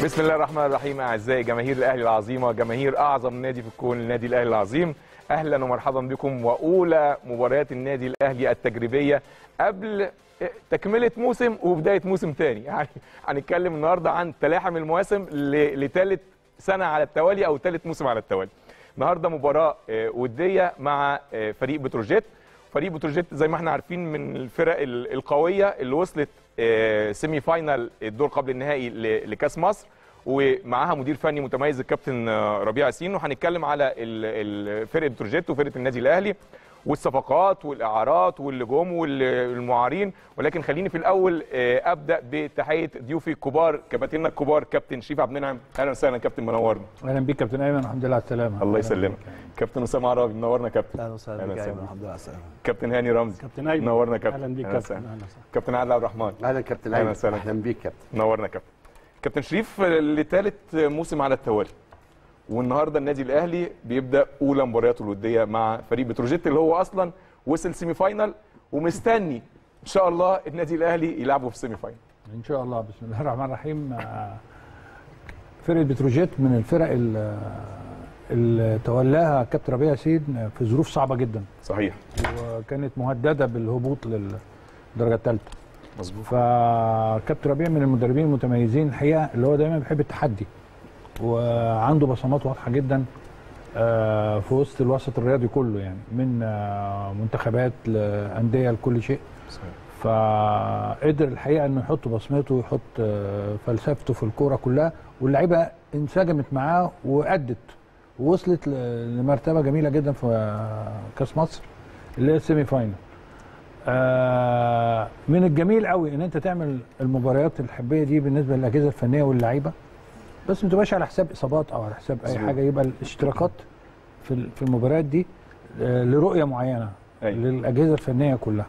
بسم الله الرحمن الرحيم اعزائي جماهير الاهلي العظيمه جماهير اعظم نادي في الكون النادي الاهلي العظيم اهلا ومرحبا بكم واولى مباريات النادي الاهلي التجريبيه قبل تكمله موسم وبدايه موسم تاني يعني هنتكلم النهارده عن تلاحم المواسم لثالث سنه على التوالي او ثالث موسم على التوالي النهارده مباراه آه، وديه مع آه، فريق بتروجيت فريق بتروجيت زي ما احنا عارفين من الفرق ال- القويه اللي وصلت آه، سيمي فاينال الدور قبل النهائي ل- لكاس مصر ومعاها مدير فني متميز الكابتن آه، ربيع ياسين وهنتكلم على ال- ال- فرقه بتروجيت وفرقه النادي الاهلي والصفقات والاعارات واللجوم والمعارين ولكن خليني في الاول آه، ابدا بتحيه ضيوفي الكبار كباتننا الكبار كابتن شريف عبد المنعم اهلا وسهلا كابتن منورنا اهلا بيك كابتن ايمن الحمد لله على السلامه الله أهلاً يسلمك بيك. كابتن اسامه عرابي منورنا كابتن اهلا وسهلا أهلا بك يا وسهلا ايمن بك. الحمد لله على السلامه كابتن هاني رمزي كابتن ايمن منورنا كابتن اهلا بيك أهلا كابتن وسهلا. اهلا وسهلا كابتن عادل عبد الرحمن اهلا كابتن أهلا ايمن وسهلا. اهلا بيك كابتن منورنا كابتن كابتن شريف لثالث موسم على التوالي والنهارده النادي الاهلي بيبدا اولى مبارياته الوديه مع فريق بتروجيت اللي هو اصلا وصل سيمي فاينال ومستني ان شاء الله النادي الاهلي يلعبه في سيمي فاينال ان شاء الله بسم الله الرحمن الرحيم آه، فرقه بتروجيت من الفرق ال- اللي تولاها كابتن ربيع ياسين في ظروف صعبه جدا صحيح وكانت مهدده بالهبوط للدرجه الثالثه مظبوط فكابتن ربيع من المدربين المتميزين الحقيقه اللي هو دايما بيحب التحدي وعنده بصمات واضحه جدا آه، في وسط الوسط الرياضي كله يعني من آه، منتخبات لانديه لكل شيء صحيح فقدر الحقيقه انه يحط بصمته ويحط آه، فلسفته في الكوره كلها واللعيبه انسجمت معاه وادت ووصلت ل- لمرتبه جميله جدا في آه، كاس مصر اللي هي السيمي فاينل. آه، من الجميل قوي ان انت تعمل المباريات الحبيه دي بالنسبه للاجهزه الفنيه واللعيبه بس ما تبقاش على حساب اصابات او على حساب اي مظبوط. حاجه يبقى الاشتراكات في ال- في المباريات دي آه، لرؤيه معينه أيوة. للاجهزه الفنيه كلها.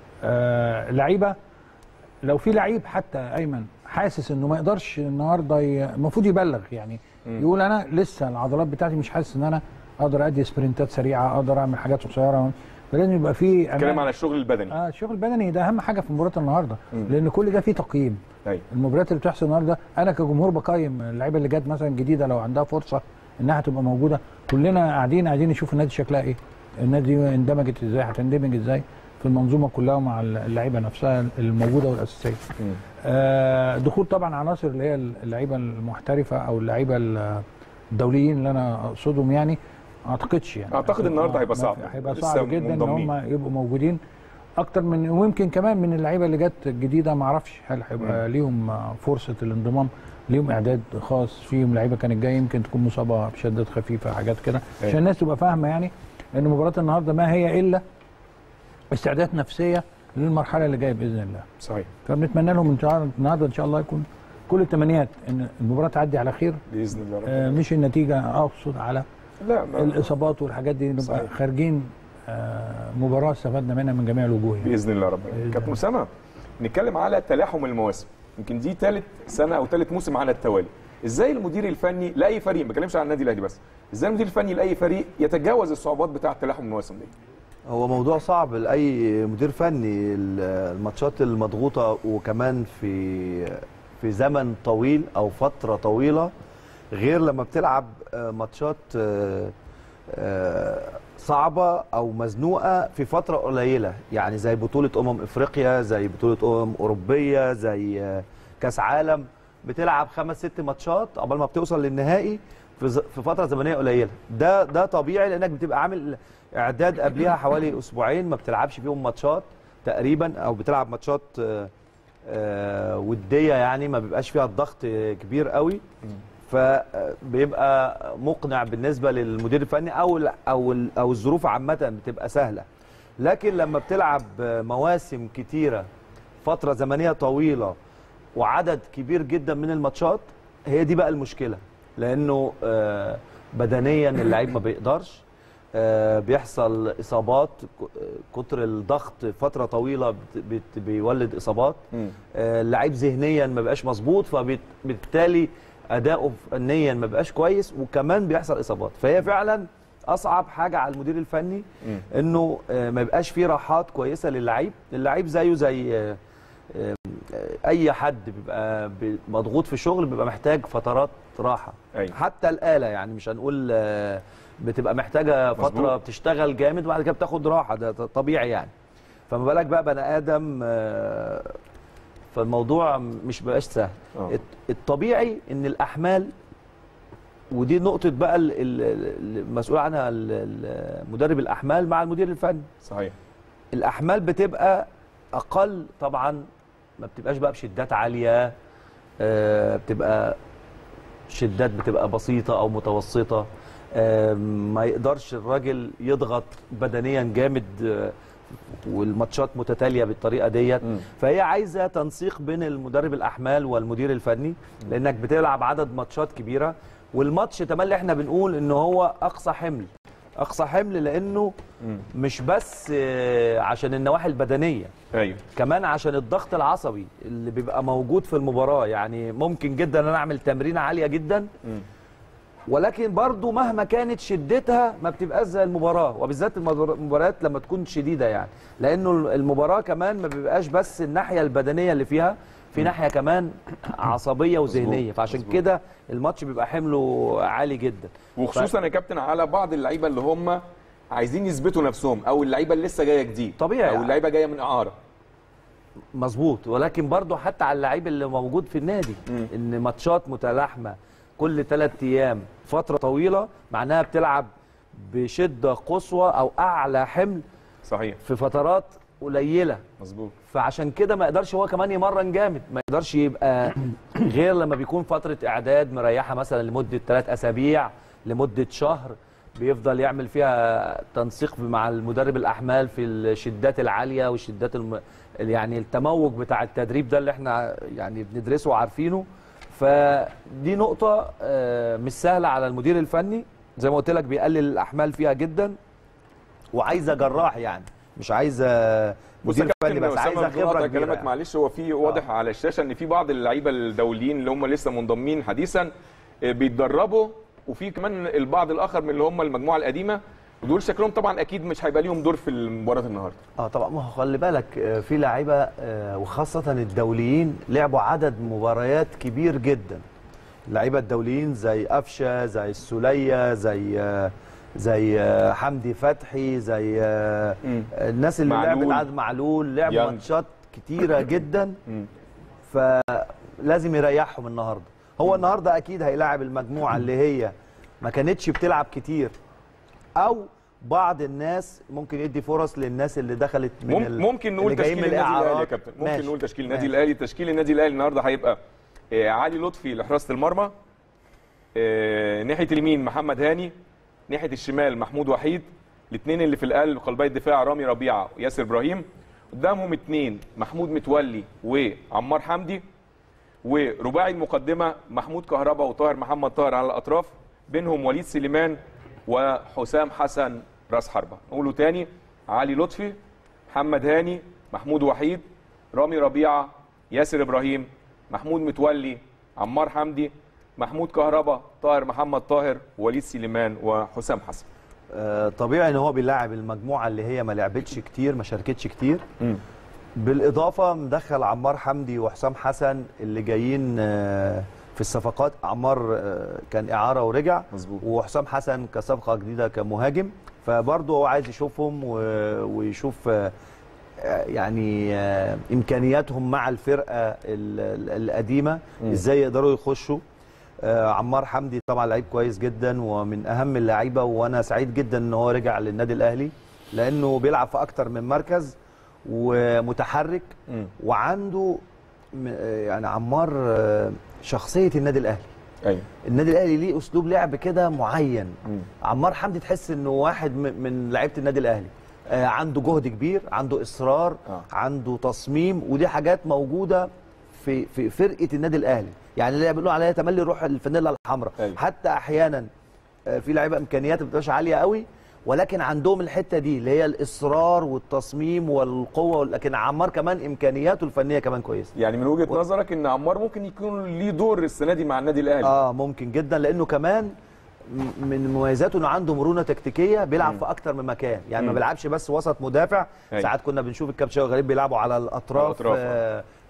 آه، لعيبه لو في لعيب حتى ايمن حاسس انه ما يقدرش النهارده ي- المفروض يبلغ يعني مم. يقول انا لسه العضلات بتاعتي مش حاسس ان انا اقدر ادي سبرنتات سريعه اقدر اعمل حاجات قصيره فلازم يبقى في نتكلم عن الشغل البدني اه الشغل البدني ده اهم حاجه في مباراه النهارده مم. لان كل ده فيه تقييم ايوه المباريات اللي بتحصل النهارده انا كجمهور بقيم اللعيبه اللي جت مثلا جديده لو عندها فرصه انها تبقى موجوده كلنا قاعدين قاعدين نشوف النادي شكلها ايه النادي دي اندمجت ازاي هتندمج ازاي في المنظومه كلها ومع اللعيبه نفسها الموجوده والاساسيه مم. آه، دخول طبعا عناصر اللي هي اللعيبه المحترفه او اللعيبه الدوليين اللي انا اقصدهم يعني ما اعتقدش يعني أعتقد النهاردة هيبقى صعب. هيبقى لسه صعب جدا ان منضمين. هم يبقوا موجودين اكتر من ويمكن كمان من اللعيبه اللي جت الجديده ما اعرفش هل هيبقى ليهم فرصه الانضمام ليهم اعداد خاص فيهم لعيبه كانت جايه يمكن تكون مصابه بشدات خفيفه حاجات كده أيوة. عشان الناس تبقى فاهمه يعني ان مباراه النهارده ما هي الا استعداد نفسيه للمرحله اللي جايه باذن الله صحيح فبنتمنى لهم ان شاء الله النهارده ان شاء الله يكون كل التمنيات ان المباراه تعدي على خير باذن الله رب آه، مش النتيجه اقصد على لا ما- الاصابات والحاجات دي نبقى صحيح. خارجين آه، مباراه استفدنا منها من جميع الوجوه يعني. باذن الله رب بإذن كابتن الله. اسامه نتكلم على تلاحم المواسم يمكن دي ثالث سنه او ثالث موسم على التوالي ازاي المدير الفني لاي فريق ما بتكلمش عن النادي الاهلي بس ازاي المدير الفني لاي فريق يتجاوز الصعوبات بتاعه تلاحم المواسم دي هو موضوع صعب لاي مدير فني ال- الماتشات المضغوطه وكمان في في زمن طويل او فتره طويله غير لما بتلعب آه، ماتشات آه، آه، صعبه او مزنوقه في فتره قليله يعني زي بطوله امم افريقيا زي بطوله امم اوروبيه زي آه، كاس عالم بتلعب خمس ست ماتشات قبل ما بتوصل للنهائي في ز- في فتره زمنيه قليله ده ده طبيعي لانك بتبقى عامل اعداد قبلها حوالي اسبوعين ما بتلعبش فيهم ماتشات تقريبا او بتلعب ماتشات آه، آه، وديه يعني ما بيبقاش فيها الضغط آه، كبير قوي فبيبقى مقنع بالنسبه للمدير الفني او ال- او ال- او الظروف عامه بتبقى سهله لكن لما بتلعب مواسم كتيره فتره زمنيه طويله وعدد كبير جدا من الماتشات هي دي بقى المشكله لانه آه، بدنيا اللعيب ما بيقدرش آه، بيحصل اصابات ك- كتر الضغط فتره طويله بت- بت- بيولد اصابات آه، اللعيب ذهنيا ما بقاش مظبوط فبالتالي اداؤه فنيا ما بقاش كويس وكمان بيحصل اصابات فهي فعلا اصعب حاجه على المدير الفني انه آه، ما يبقاش فيه راحات كويسه للعيب اللعيب زيه زي آه، آه، اي حد بيبقى ب- مضغوط في شغل بيبقى محتاج فترات راحه أيوة. حتى الاله يعني مش هنقول آه، بتبقى محتاجه فتره مظبوط. بتشتغل جامد وبعد كده بتاخد راحه ده ط- طبيعي يعني فما بالك بقى بني ادم آه، فالموضوع مش بقاش سهل آه. الت- الطبيعي ان الاحمال ودي نقطه بقى ال- ال- ال- المسؤول عنها ال- ال- مدرب الاحمال مع المدير الفني صحيح الاحمال بتبقى اقل طبعا ما بتبقاش بقى بشدات عاليه آه، بتبقى شدات بتبقى بسيطه او متوسطه آه، ما يقدرش الراجل يضغط بدنيا جامد آه، والماتشات متتاليه بالطريقه ديت مم. فهي عايزه تنسيق بين المدرب الاحمال والمدير الفني لانك بتلعب عدد ماتشات كبيره والماتش تملي احنا بنقول ان هو اقصى حمل اقصى حمل لانه مم. مش بس آه، عشان النواحي البدنيه ايوه كمان عشان الضغط العصبي اللي بيبقى موجود في المباراه يعني ممكن جدا ان انا اعمل تمرينه عاليه جدا مم. ولكن برضو مهما كانت شدتها ما بتبقاش زي المباراه وبالذات المبار- المباريات لما تكون شديده يعني لانه المباراه كمان ما بيبقاش بس الناحيه البدنيه اللي فيها في ناحيه كمان عصبيه وذهنيه فعشان مظبوط. كده الماتش بيبقى حمله عالي جدا وخصوصا يا كابتن على بعض اللعيبه اللي هم عايزين يثبتوا نفسهم او اللعيبه اللي لسه جايه جديد طبيعي. او اللعيبه جايه من اعاره مظبوط ولكن برضو حتى على اللعيب اللي موجود في النادي مم. ان ماتشات متلاحمه كل ثلاث ايام فتره طويله معناها بتلعب بشده قصوى او اعلى حمل صحيح في فترات قليله مظبوط فعشان كده ما يقدرش هو كمان يمرن جامد ما يقدرش يبقى غير لما بيكون فتره اعداد مريحه مثلا لمده ثلاث اسابيع لمده شهر بيفضل يعمل فيها تنسيق مع المدرب الاحمال في الشدات العاليه والشدات الم... يعني التموج بتاع التدريب ده اللي احنا يعني بندرسه وعارفينه فدي نقطه آه، مش سهله على المدير الفني زي ما قلت لك بيقلل الاحمال فيها جدا وعايزه جراح يعني مش عايزه بص يا مدير فني كابتن بس اسامه عايزه بدون خبره قطع كبيره كلامك يعني. معلش هو في واضح على الشاشه ان في بعض اللعيبه الدوليين اللي هم لسه منضمين حديثا آه، بيتدربوا وفي كمان البعض الاخر من اللي هم المجموعه القديمه ودول شكلهم طبعا اكيد مش هيبقى ليهم دور في مباراه النهارده اه طبعا ما هو خلي بالك آه، في لعيبه آه، وخاصه الدوليين لعبوا عدد مباريات كبير جدا اللعيبه الدوليين زي قفشه زي السوليه زي آه، زي آه، حمدي فتحي زي آه، مم. الناس اللي معلول. لعبت عدد معلول لعبوا يانج. ماتشات كتيره جدا مم. فلازم يريحهم النهارده هو النهارده اكيد هيلاعب المجموعه اللي هي ما كانتش بتلعب كتير او بعض الناس ممكن يدي فرص للناس اللي دخلت من مم- ال- ممكن نقول اللي جايين تشكيل من النادي الاهلي يا الإعارات. كابتن ممكن ماشي. نقول تشكيل النادي ماشي. الاهلي تشكيل النادي الاهلي النهارده هيبقى آه، علي لطفي لحراسه المرمى آه، ناحيه اليمين محمد هاني ناحيه الشمال محمود وحيد الاثنين اللي في القلب قلبي الدفاع رامي ربيعه وياسر ابراهيم قدامهم اثنين محمود متولي وعمار حمدي ورباعي المقدمه محمود كهربا وطاهر محمد طاهر على الاطراف بينهم وليد سليمان وحسام حسن راس حربه نقوله تاني علي لطفي محمد هاني محمود وحيد رامي ربيعه ياسر ابراهيم محمود متولي عمار حمدي محمود كهربا طاهر محمد طاهر وليد سليمان وحسام حسن آه، طبيعي ان هو بيلاعب المجموعه اللي هي ما لعبتش كتير ما شاركتش كتير بالاضافه مدخل عمار حمدي وحسام حسن اللي جايين آه، في الصفقات عمار آه، كان اعاره ورجع مظبوط. وحسام حسن كصفقه جديده كمهاجم فبرضه هو عايز يشوفهم و- ويشوف آه، آه، يعني آه، امكانياتهم مع الفرقه ال- ال- القديمه ازاي يقدروا يخشوا آه، عمار حمدي طبعا لعيب كويس جدا ومن اهم اللعيبه وانا سعيد جدا ان هو رجع للنادي الاهلي لانه بيلعب في اكتر من مركز ومتحرك مم. وعنده م- آه، يعني عمار آه، شخصيه النادي الاهلي ايوه النادي الاهلي ليه اسلوب لعب كده معين مم. عمار حمدي تحس انه واحد م- من لعيبه النادي الاهلي آه، عنده جهد كبير عنده اصرار آه. عنده تصميم ودي حاجات موجوده في في فرقه النادي الاهلي يعني اللي بيقولوا عليها تملي روح الفانيلا الحمراء أيوة. حتى احيانا آه، في لعيبه امكانيات ما بتبقاش عاليه قوي ولكن عندهم الحته دي اللي هي الاصرار والتصميم والقوه لكن عمار كمان امكانياته الفنيه كمان كويسه يعني من وجهه نظرك ان عمار ممكن يكون ليه دور السنه دي مع النادي الاهلي اه ممكن جدا لانه كمان م- من مميزاته انه عنده مرونه تكتيكيه بيلعب في اكتر من مكان يعني ما مم. بيلعبش بس وسط مدافع أيوة. ساعات كنا بنشوف الكابتن شوقي غريب بيلعبوا على الاطراف, على الأطراف، آه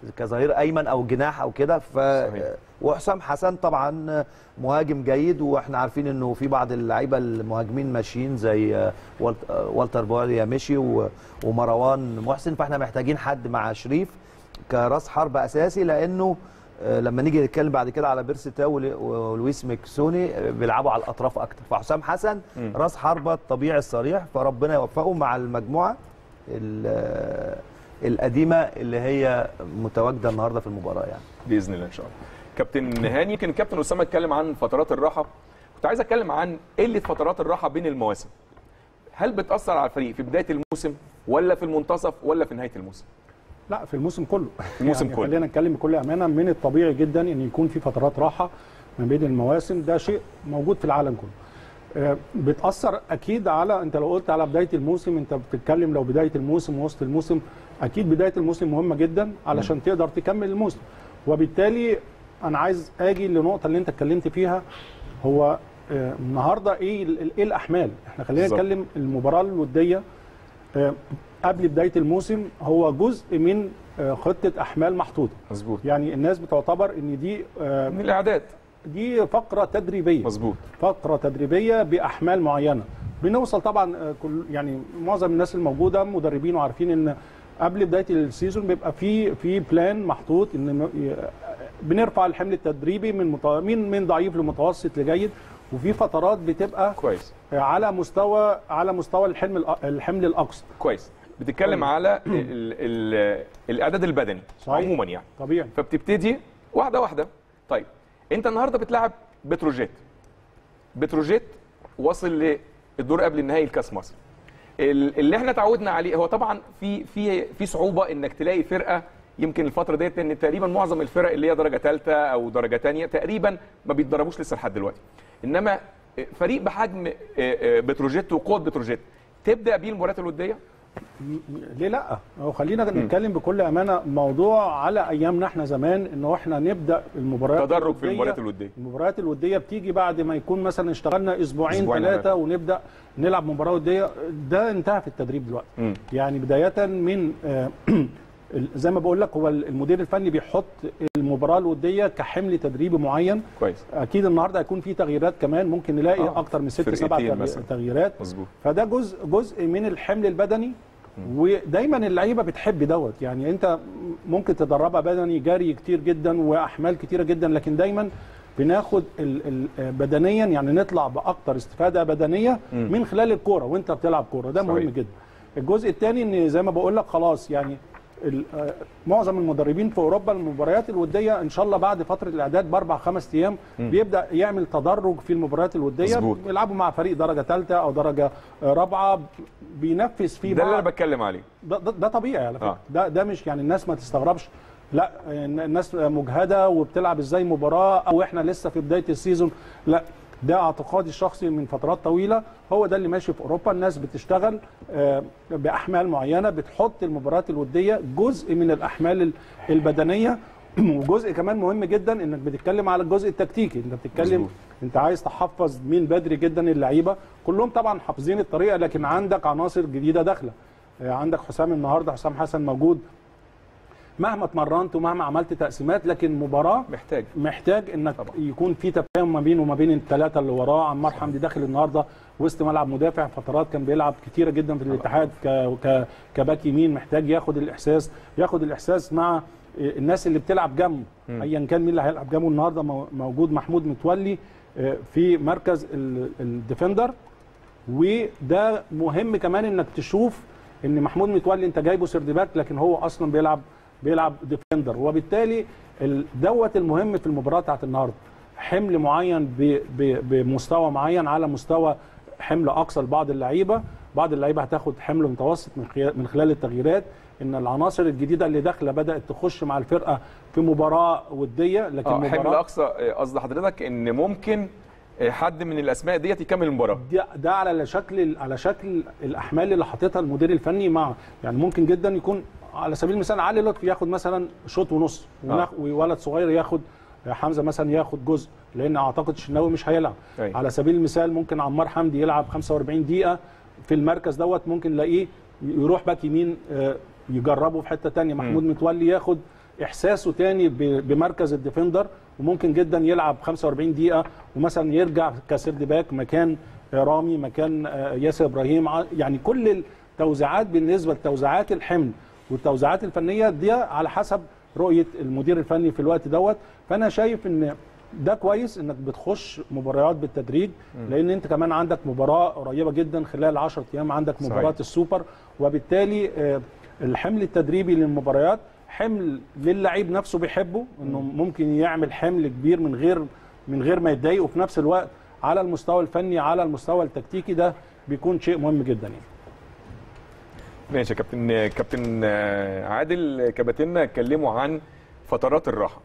كظهير ايمن او جناح او كده ف صحيح. وحسام حسن طبعا مهاجم جيد واحنا عارفين انه في بعض اللعيبه المهاجمين ماشيين زي والت- والتر بواليا مشي و- ومروان محسن فاحنا محتاجين حد مع شريف كراس حرب اساسي لانه آه، لما نيجي نتكلم بعد كده على بيرسي تاو ول- ولويس ميكسوني آه، بيلعبوا على الاطراف اكتر فحسام حسن مم. راس حربه الطبيعي الصريح فربنا يوفقه مع المجموعه ال- آه، القديمه اللي هي متواجده النهارده في المباراه يعني باذن الله ان شاء الله كابتن هاني يمكن الكابتن اسامه اتكلم عن فترات الراحه كنت عايز اتكلم عن قله فترات الراحه بين المواسم هل بتاثر على الفريق في بدايه الموسم ولا في المنتصف ولا في نهايه الموسم لا في الموسم كله الموسم يعني كله. خلينا نتكلم بكل امانه من الطبيعي جدا ان يكون في فترات راحه ما بين المواسم ده شيء موجود في العالم كله آه، بتاثر اكيد على انت لو قلت على بدايه الموسم انت بتتكلم لو بدايه الموسم ووسط الموسم اكيد بدايه الموسم مهمه جدا علشان تقدر تكمل الموسم وبالتالي انا عايز اجي للنقطه اللي انت اتكلمت فيها هو آه، النهارده ايه ال- ايه الاحمال احنا خلينا بالظبط. نتكلم المباراه الوديه آه، قبل بدايه الموسم هو جزء من آه، خطه احمال محطوطه مظبوط يعني الناس بتعتبر ان دي آه، من الاعداد دي فقره تدريبيه مظبوط فقره تدريبيه باحمال معينه بنوصل طبعا آه، كل يعني معظم الناس الموجوده مدربين وعارفين ان قبل بدايه السيزون بيبقى في في بلان محطوط ان م- ي- بنرفع الحمل التدريبي من مت- من من ضعيف لمتوسط لجيد وفي فترات بتبقى كويس على مستوى على مستوى الحمل الأ- الحمل الاقصى كويس بتتكلم على ال ال الاعداد البدني صحيح. عموما يعني طبيعي فبتبتدي واحده واحده طيب انت النهارده بتلعب بتروجيت بتروجيت واصل للدور قبل النهائي لكاس مصر ال- اللي احنا تعودنا عليه هو طبعا في في في صعوبه انك تلاقي فرقه يمكن الفتره ديت لان تقريبا معظم الفرق اللي هي درجه ثالثه او درجه ثانيه تقريبا ما بيتدربوش لسه لحد دلوقتي انما فريق بحجم بتروجيت وقوه بتروجيت تبدا بيه المباريات الوديه ليه لا هو خلينا نتكلم بكل امانه موضوع على ايامنا احنا زمان انه احنا نبدا المباريات تدرج في الودية. المباريات الوديه المباريات الوديه بتيجي بعد ما يكون مثلا اشتغلنا اسبوعين أسبوعين ثلاثه ثلاثة. ونبدا نلعب مباراه وديه ده انتهى في التدريب دلوقتي مم. يعني بدايه من آه، زي ما بقول لك هو المدير الفني بيحط المباراه الوديه كحمل تدريبي معين كويس اكيد النهارده هيكون في تغييرات كمان ممكن نلاقي آه. اكتر من ست سبع فرقتين تغي- مثلاً. تغييرات مظبوط فده جزء جزء من الحمل البدني ودايما اللعيبه بتحب دوت يعني انت ممكن تدربها بدني جري كتير جدا واحمال كتيره جدا لكن دايما بناخد ال ال بدنيا يعني نطلع باكتر استفاده بدنيه مم. من خلال الكوره وانت بتلعب كوره ده صحيح. مهم جدا الجزء الثاني ان زي ما بقول لك خلاص يعني ال- آه، معظم المدربين في اوروبا المباريات الوديه ان شاء الله بعد فتره الاعداد باربع خمس ايام بيبدا يعمل تدرج في المباريات الوديه مظبوط. بيلعبوا مع فريق درجه ثالثه او درجه آه، رابعه بينفذ فيه ده اللي بعض- انا بتكلم عليه ده, ده, ده طبيعي على فكره آه. آه. ده ده مش يعني الناس ما تستغربش لا الناس مجهده وبتلعب ازاي مباراه او احنا لسه في بدايه السيزون لا ده اعتقادي الشخصي من فترات طويله هو ده اللي ماشي في اوروبا الناس بتشتغل آه، باحمال معينه بتحط المباريات الوديه جزء من الاحمال ال- البدنيه وجزء كمان مهم جدا انك بتتكلم على الجزء التكتيكي انت بتتكلم مظبوط. انت عايز تحفظ من بدري جدا اللعيبه كلهم طبعا حافظين الطريقه لكن عندك عناصر جديده داخله آه، عندك حسام النهارده حسام حسن موجود مهما اتمرنت ومهما عملت تقسيمات لكن مباراه محتاج محتاج انك طبعا. طبعا. يكون في تفاهم ما بينه وما بين الثلاثه اللي وراه عمار حمدي داخل النهارده وسط ملعب مدافع فترات كان بيلعب كتيره جدا في الاتحاد ك... ك... كباك يمين محتاج ياخد الاحساس ياخد الاحساس مع الناس اللي بتلعب جنبه ايا كان مين اللي هيلعب جنبه النهارده مو- موجود محمود متولي آه، في مركز ال- الديفندر وده مهم كمان انك تشوف ان محمود متولي انت جايبه سيرد باك لكن هو اصلا بيلعب بيلعب ديفندر وبالتالي ال- دوت المهم في المباراه بتاعت النهارده حمل معين ب- ب- بمستوى معين على مستوى حمل اقصى لبعض اللعيبه بعض اللعيبه هتاخد حمل متوسط من خلال- من خلال التغييرات ان العناصر الجديده اللي داخله بدات تخش مع الفرقه في مباراه وديه لكن اه حمل مباراه اقصى آه، قصد حضرتك ان ممكن آه، حد من الاسماء ديت يكمل المباراه ده, ده على شكل على شكل الاحمال اللي حاططها المدير الفني مع يعني ممكن جدا يكون على سبيل المثال علي لطفي ياخد مثلا شوط ونص آه. ونخ- وولد صغير ياخد حمزه مثلا ياخد جزء لان اعتقد الشناوي مش هيلعب أيوة. على سبيل المثال ممكن عمار حمدي يلعب 45 دقيقه في المركز دوت ممكن نلاقيه يروح باك يمين آه، يجربه في حته تانية محمود متولي ياخد احساسه تاني ب- بمركز الديفندر وممكن جدا يلعب 45 دقيقه ومثلا يرجع كسيرد باك مكان رامي مكان آه، ياسر ابراهيم ع- يعني كل التوزيعات بالنسبه لتوزيعات الحمل والتوزيعات الفنيه دي على حسب رؤيه المدير الفني في الوقت دوت فانا شايف ان ده كويس انك بتخش مباريات بالتدريج لان انت كمان عندك مباراه قريبه جدا خلال 10 ايام عندك صحيح. مباراه السوبر وبالتالي آه، الحمل التدريبي للمباريات حمل للعيب نفسه بيحبه انه ممكن يعمل حمل كبير من غير من غير ما يتضايق وفي نفس الوقت على المستوى الفني على المستوى التكتيكي ده بيكون شيء مهم جدا يعني ماشي يا كابتن كابتن آه، عادل كباتنة اتكلموا عن فترات الراحه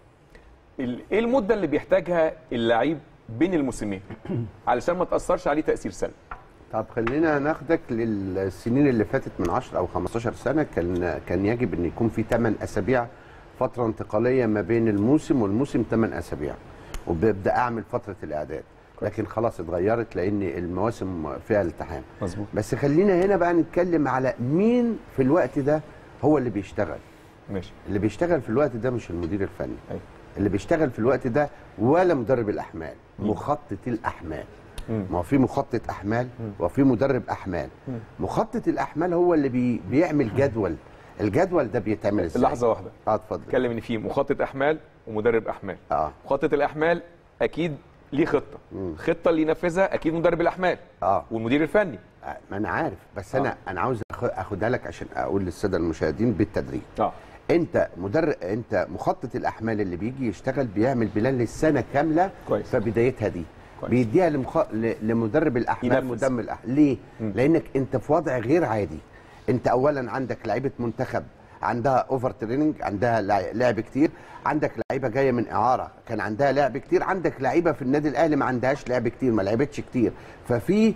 ال- ايه المده اللي بيحتاجها اللعيب بين الموسمين علشان ما تاثرش عليه تاثير سلبي طب خلينا ناخدك للسنين اللي فاتت من 10 او 15 سنه كان كان يجب ان يكون في 8 اسابيع فتره انتقاليه ما بين الموسم والموسم 8 اسابيع وببدا اعمل فتره الاعداد لكن خلاص اتغيرت لان المواسم فيها التحام مظبوط بس خلينا هنا بقى نتكلم على مين في الوقت ده هو اللي بيشتغل ماشي اللي بيشتغل في الوقت ده مش المدير الفني أيوة. اللي بيشتغل في الوقت ده ولا مدرب الاحمال مخطط الاحمال مم. ما هو في مخطط احمال وفي مدرب احمال مخطط الاحمال هو اللي بي بيعمل جدول الجدول ده بيتعمل ازاي لحظه واحده اه اتفضل اتكلم ان في مخطط احمال ومدرب احمال اه مخطط الاحمال اكيد ليه خطه مم. الخطه اللي ينفذها اكيد مدرب الاحمال اه والمدير الفني آه، ما انا عارف بس انا انا عاوز أخ- اخدها لك عشان اقول للساده المشاهدين بالتدريج اه انت مدرب انت مخطط الاحمال اللي بيجي يشتغل بيعمل بلان للسنه كامله كويس. فبدايتها دي كويس. بيديها لمخ... ل... لمدرب الاحمال ينفذ. مدرب الأحمال. ليه لانك انت في وضع غير عادي انت اولا عندك لعيبه منتخب عندها اوفر تريننج عندها لع- لعب كتير عندك لعيبه جايه من اعاره كان عندها لعب كتير عندك لعيبه في النادي الاهلي ما عندهاش لعب كتير ما لعبتش كتير ففي آه،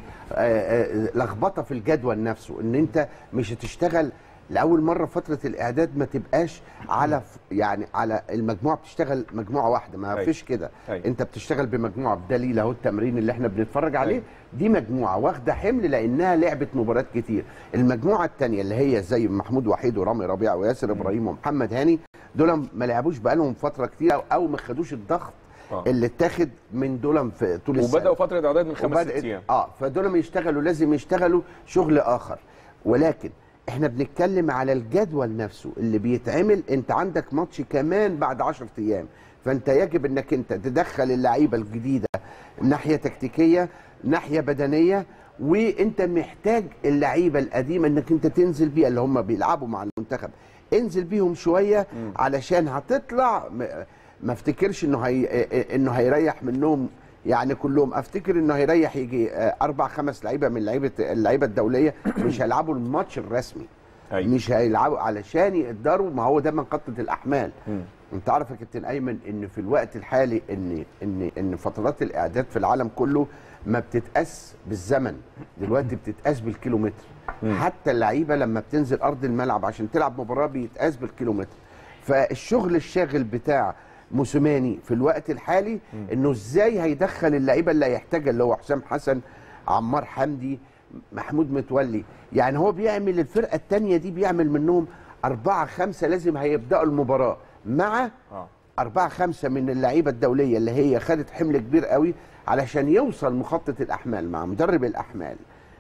آه، لخبطه في الجدول نفسه ان انت مش هتشتغل لاول مره فتره الاعداد ما تبقاش على ف- يعني على المجموعه بتشتغل مجموعه واحده ما أيوة. فيش كده أيوة. انت بتشتغل بمجموعه بدليل اهو التمرين اللي احنا بنتفرج عليه أيوة. دي مجموعه واخده حمل لانها لعبت مباريات كتير المجموعه الثانيه اللي هي زي محمود وحيد ورامي ربيع وياسر ابراهيم ومحمد هاني دول ما لعبوش بقالهم فتره كتير او, أو ما خدوش الضغط آه. اللي اتاخد من دول في طول السنه وبداوا فتره اعداد من خمس ست وبدأت- ايام اه فدول ما يشتغلوا لازم يشتغلوا شغل اخر ولكن احنا بنتكلم على الجدول نفسه اللي بيتعمل انت عندك ماتش كمان بعد 10 ايام فانت يجب انك انت تدخل اللعيبه الجديده ناحيه تكتيكيه ناحيه بدنيه وانت محتاج اللعيبه القديمه انك انت تنزل بيها اللي هم بيلعبوا مع المنتخب انزل بيهم شويه علشان هتطلع م- ما افتكرش انه هي انه هيريح منهم يعني كلهم افتكر انه هيريح يجي آه، اربع خمس لعيبه من لعيبه اللعيبه الدوليه مش هيلعبوا الماتش الرسمي أيوة. مش هيلعبوا علشان يقدروا ما هو ده من خطه الاحمال مم. انت عارف يا كابتن ايمن ان في الوقت الحالي ان ان ان فترات الاعداد في العالم كله ما بتتقاس بالزمن دلوقتي بتتقاس بالكيلومتر حتى اللعيبه لما بتنزل ارض الملعب عشان تلعب مباراه بيتقاس بالكيلومتر فالشغل الشاغل بتاع موسيماني في الوقت الحالي انه ازاي هيدخل اللعيبه اللي هيحتاجها اللي هو حسام حسن عمار حمدي محمود متولي يعني هو بيعمل الفرقه الثانيه دي بيعمل منهم أربعة خمسة لازم هيبدأوا المباراة مع اه أربعة خمسة من اللعيبة الدولية اللي هي خدت حمل كبير قوي علشان يوصل مخطط الأحمال مع مدرب الأحمال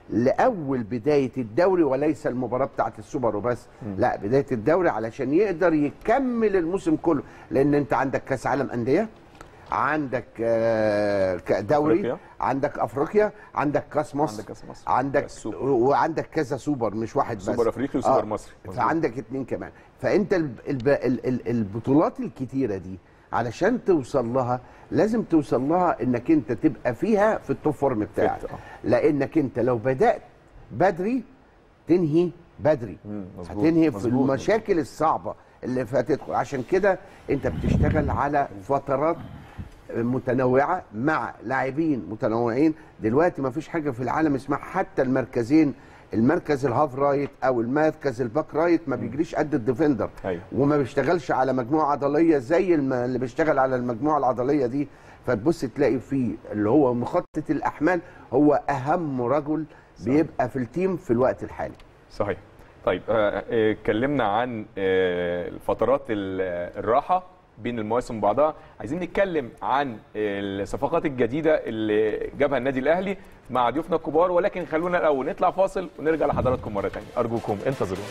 لأول بداية الدوري وليس المباراة بتاعت السوبر وبس لا بداية الدوري علشان يقدر يكمل الموسم كله لأن أنت عندك كأس عالم أندية عندك آه، ك- دوري أفريقيا. عندك افريقيا عندك كاس مصر عندك كأس مصر. عندك كأس سوبر. وعندك كذا سوبر مش واحد بس سوبر أفريقي وسوبر مصري. مظبوط. فعندك اتنين كمان فانت الب... الب... ال... ال... البطولات الكتيره دي علشان توصل لها لازم توصل لها انك انت تبقى فيها في التوب فورم بتاعك فت- آه. لانك انت لو بدات بدري تنهي بدري مم، مظبوط، هتنهي في مظبوط، المشاكل الصعبه اللي هتدخل عشان كده انت بتشتغل على فترات متنوعه مع لاعبين متنوعين دلوقتي ما فيش حاجه في العالم اسمها حتى المركزين المركز الهاف رايت او المركز الباك رايت ما بيجريش قد الديفندر أيوة. وما بيشتغلش على مجموعه عضليه زي الم- اللي بيشتغل على المجموعه العضليه دي فتبص تلاقي فيه اللي هو مخطط الاحمال هو اهم رجل بيبقى في التيم في الوقت الحالي صحيح طيب آه، آه، اتكلمنا عن آه، فترات ال- الراحه بين المواسم بعضها عايزين نتكلم عن الصفقات الجديده اللي جابها النادي الاهلي مع ضيوفنا الكبار ولكن خلونا الاول نطلع فاصل ونرجع لحضراتكم مره ثانيه ارجوكم انتظرونا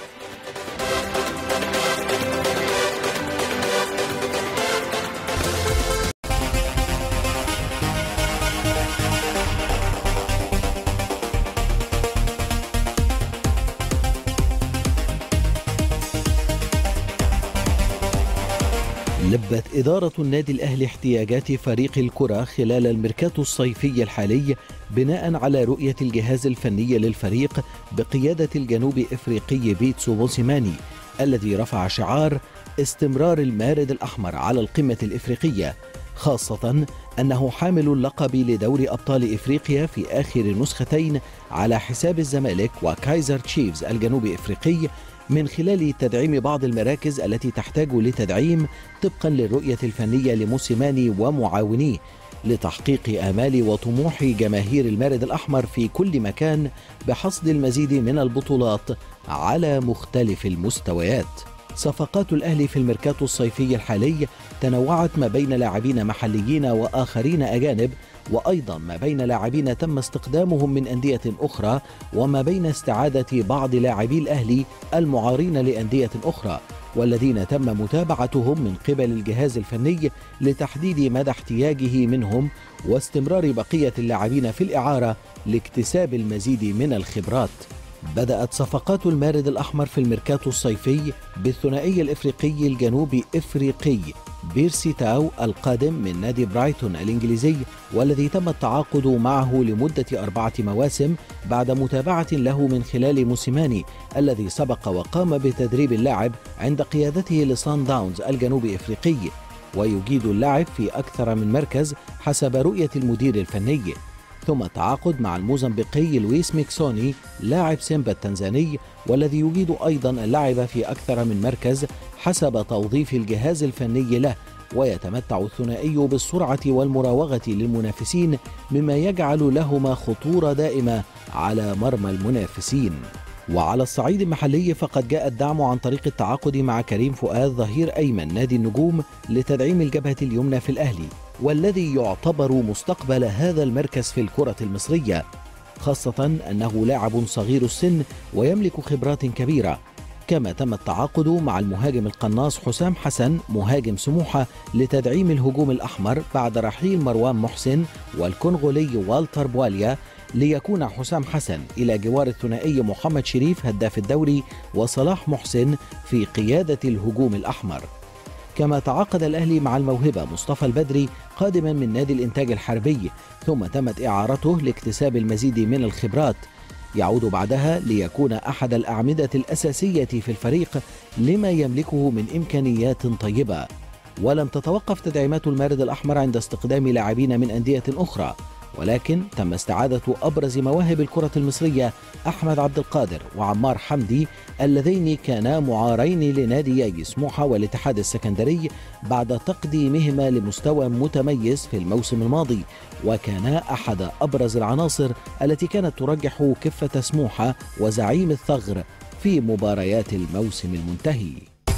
لبت إدارة النادي الأهلي احتياجات فريق الكرة خلال الميركاتو الصيفي الحالي بناء على رؤية الجهاز الفني للفريق بقيادة الجنوب إفريقي بيتسو موسيماني الذي رفع شعار استمرار المارد الأحمر على القمة الإفريقية خاصة أنه حامل اللقب لدوري أبطال إفريقيا في آخر نسختين على حساب الزمالك وكايزر تشيفز الجنوب إفريقي من خلال تدعيم بعض المراكز التي تحتاج لتدعيم طبقا للرؤية الفنية لموسيماني ومعاونيه لتحقيق آمال وطموح جماهير المارد الأحمر في كل مكان بحصد المزيد من البطولات على مختلف المستويات صفقات الأهلي في الميركاتو الصيفي الحالي تنوعت ما بين لاعبين محليين وآخرين أجانب وأيضا ما بين لاعبين تم استخدامهم من أندية أخرى وما بين استعادة بعض لاعبي الأهلي المعارين لأندية أخرى والذين تم متابعتهم من قبل الجهاز الفني لتحديد مدى احتياجه منهم واستمرار بقية اللاعبين في الإعارة لاكتساب المزيد من الخبرات بدأت صفقات المارد الأحمر في الميركاتو الصيفي بالثنائي الإفريقي الجنوبي إفريقي بيرسي تاو القادم من نادي برايتون الإنجليزي والذي تم التعاقد معه لمدة أربعة مواسم بعد متابعة له من خلال موسيماني الذي سبق وقام بتدريب اللاعب عند قيادته لسان داونز الجنوبي إفريقي ويجيد اللاعب في أكثر من مركز حسب رؤية المدير الفني ثم التعاقد مع الموزمبيقي لويس ميكسوني لاعب سيمبا التنزاني والذي يجيد أيضا اللعب في أكثر من مركز حسب توظيف الجهاز الفني له ويتمتع الثنائي بالسرعة والمراوغة للمنافسين مما يجعل لهما خطورة دائمة على مرمى المنافسين وعلى الصعيد المحلي فقد جاء الدعم عن طريق التعاقد مع كريم فؤاد ظهير أيمن نادي النجوم لتدعيم الجبهة اليمنى في الأهلي والذي يعتبر مستقبل هذا المركز في الكرة المصرية خاصة أنه لاعب صغير السن ويملك خبرات كبيرة كما تم التعاقد مع المهاجم القناص حسام حسن مهاجم سموحة لتدعيم الهجوم الأحمر بعد رحيل مروان محسن والكونغولي والتر بواليا ليكون حسام حسن إلى جوار الثنائي محمد شريف هداف الدوري وصلاح محسن في قيادة الهجوم الأحمر كما تعاقد الأهلي مع الموهبة مصطفى البدري قادما من نادي الإنتاج الحربي ثم تمت إعارته لاكتساب المزيد من الخبرات يعود بعدها ليكون أحد الأعمدة الأساسية في الفريق لما يملكه من إمكانيات طيبة ولم تتوقف تدعيمات المارد الأحمر عند استخدام لاعبين من أندية أخرى ولكن تم استعادة أبرز مواهب الكرة المصرية أحمد عبد القادر وعمار حمدي اللذين كانا معارين لناديي سموحة والاتحاد السكندري بعد تقديمهما لمستوى متميز في الموسم الماضي وكانا أحد أبرز العناصر التي كانت ترجح كفة سموحة وزعيم الثغر في مباريات الموسم المنتهي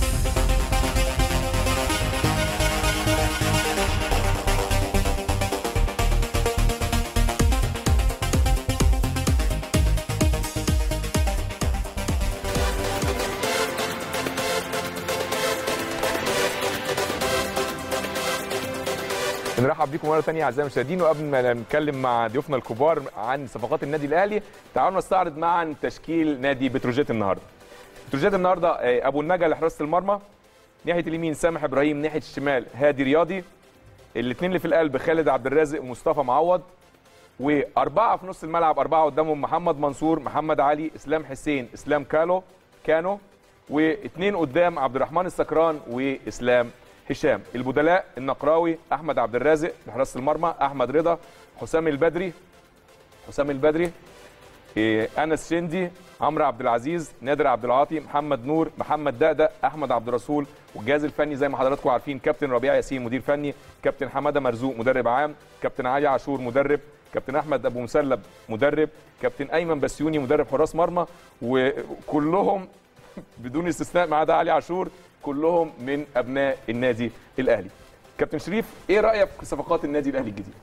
نرحب بيكم مره ثانيه اعزائي المشاهدين وقبل ما نتكلم مع ضيوفنا الكبار عن صفقات النادي الاهلي تعالوا نستعرض معا تشكيل نادي بتروجيت النهارده. بتروجيت النهارده آه، ابو النجا لحراسه المرمى ناحيه اليمين سامح ابراهيم ناحيه الشمال هادي رياضي الاثنين اللي في القلب خالد عبد الرازق ومصطفى معوض واربعه في نص الملعب اربعه قدامهم محمد منصور محمد علي اسلام حسين اسلام كالو كانو واثنين قدام عبد الرحمن السكران واسلام هشام البدلاء النقراوي احمد عبد الرازق لحراسه المرمى احمد رضا حسام البدري حسام البدري إيه، انس شندي عمرو عبد العزيز نادر عبد العاطي محمد نور محمد دقدق احمد عبد الرسول والجهاز الفني زي ما حضراتكم عارفين كابتن ربيع ياسين مدير فني كابتن حماده مرزوق مدرب عام كابتن علي عاشور مدرب كابتن احمد ابو مسلب مدرب كابتن ايمن بسيوني مدرب حراس مرمى وكلهم بدون استثناء ما عدا علي عاشور كلهم من ابناء النادي الاهلي كابتن شريف ايه رايك في صفقات النادي الاهلي الجديد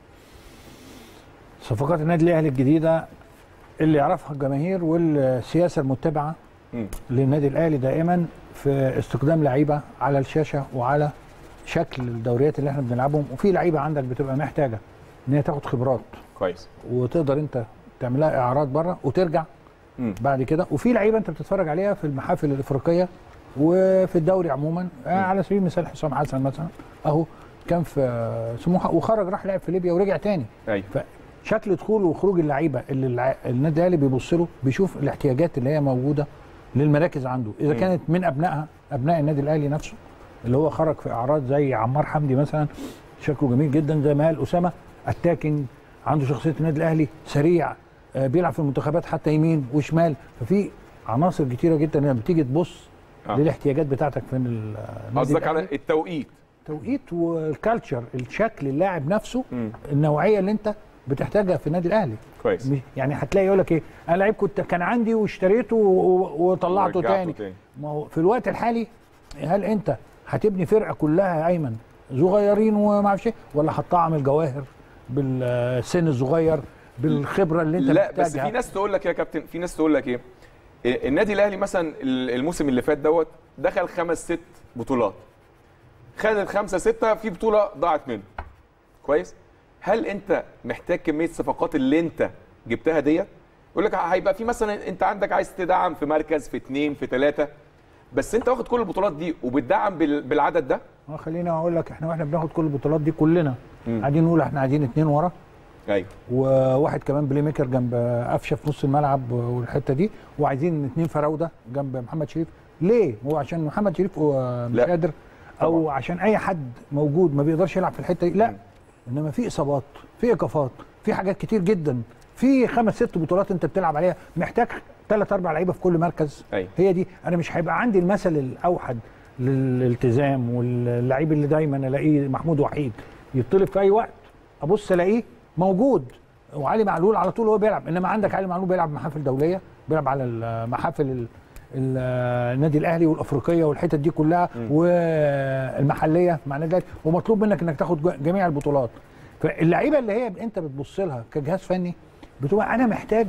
صفقات النادي الاهلي الجديده اللي يعرفها الجماهير والسياسه المتبعه مم. للنادي الاهلي دائما في استخدام لعيبه على الشاشه وعلى شكل الدوريات اللي احنا بنلعبهم وفي لعيبه عندك بتبقى محتاجه ان هي تاخد خبرات كويس وتقدر انت تعمل لها اعارات بره وترجع مم. بعد كده وفي لعيبه انت بتتفرج عليها في المحافل الافريقيه وفي الدوري عموما آه على سبيل المثال حسام حسن مثلا اهو كان في سموحه وخرج راح لعب في ليبيا ورجع تاني ايوه فشكل دخول وخروج اللعيبه اللي الع... النادي الاهلي بيبص له بيشوف الاحتياجات اللي هي موجوده للمراكز عنده اذا مم. كانت من ابنائها ابناء النادي الاهلي نفسه اللي هو خرج في اعراض زي عمار حمدي مثلا شكله جميل جدا زي ما قال اسامه اتاكينج عنده شخصيه النادي الاهلي سريع آه، بيلعب في المنتخبات حتى يمين وشمال ففي عناصر كتيره جدا لما بتيجي تبص آه. للاحتياجات بتاعتك في ال- النادي قصدك الأهلي. على التوقيت توقيت والكالتشر الشكل اللاعب نفسه مم. النوعيه اللي انت بتحتاجها في النادي الاهلي كويس مش- يعني هتلاقي يقول لك ايه انا لعيب كنت كان عندي واشتريته و- و- وطلعته ورجعته تاني. تاني. ما هو في الوقت الحالي هل انت هتبني فرقه كلها يا ايمن صغيرين وما اعرفش ايه ولا هتطعم الجواهر بالسن الصغير بالخبره اللي انت لا بس محتاجها في ناس تقول لك يا كابتن في ناس تقول لك ايه إيه، النادي الاهلي مثلا ال- الموسم اللي فات دوت دخل خمس ست بطولات خد الخمسه سته في بطوله ضاعت منه كويس هل انت محتاج كميه الصفقات اللي انت جبتها ديت يقول لك هيبقى في مثلا انت عندك عايز تدعم في مركز في اثنين في ثلاثه بس انت واخد كل البطولات دي وبتدعم بال- بالعدد ده اه خليني اقول لك احنا واحنا بناخد كل البطولات دي كلنا مم. قاعدين نقول احنا عايزين اتنين ورا ايوه وواحد كمان بلاي ميكر جنب قفشه في نص الملعب والحته دي وعايزين اتنين فراوده جنب محمد شريف ليه؟ هو عشان محمد شريف هو مش لا. قادر او طبعا. عشان اي حد موجود ما بيقدرش يلعب في الحته دي لا مم. انما في اصابات في ايقافات في حاجات كتير جدا في خمس ست بطولات انت بتلعب عليها محتاج ثلاث اربع لعيبه في كل مركز أيوة. هي دي انا مش هيبقى عندي المثل الاوحد للالتزام واللعيب اللي دايما الاقيه محمود وحيد يطلب في اي وقت ابص الاقيه موجود وعلي معلول على طول هو بيلعب انما عندك علي معلول بيلعب محافل دوليه بيلعب على المحافل ال- ال- النادي الاهلي والافريقيه والحتت دي كلها والمحليه مع النادي الاهلي ومطلوب منك انك تاخد ج- جميع البطولات فاللعيبه اللي هي انت بتبص لها كجهاز فني بتبقى انا محتاج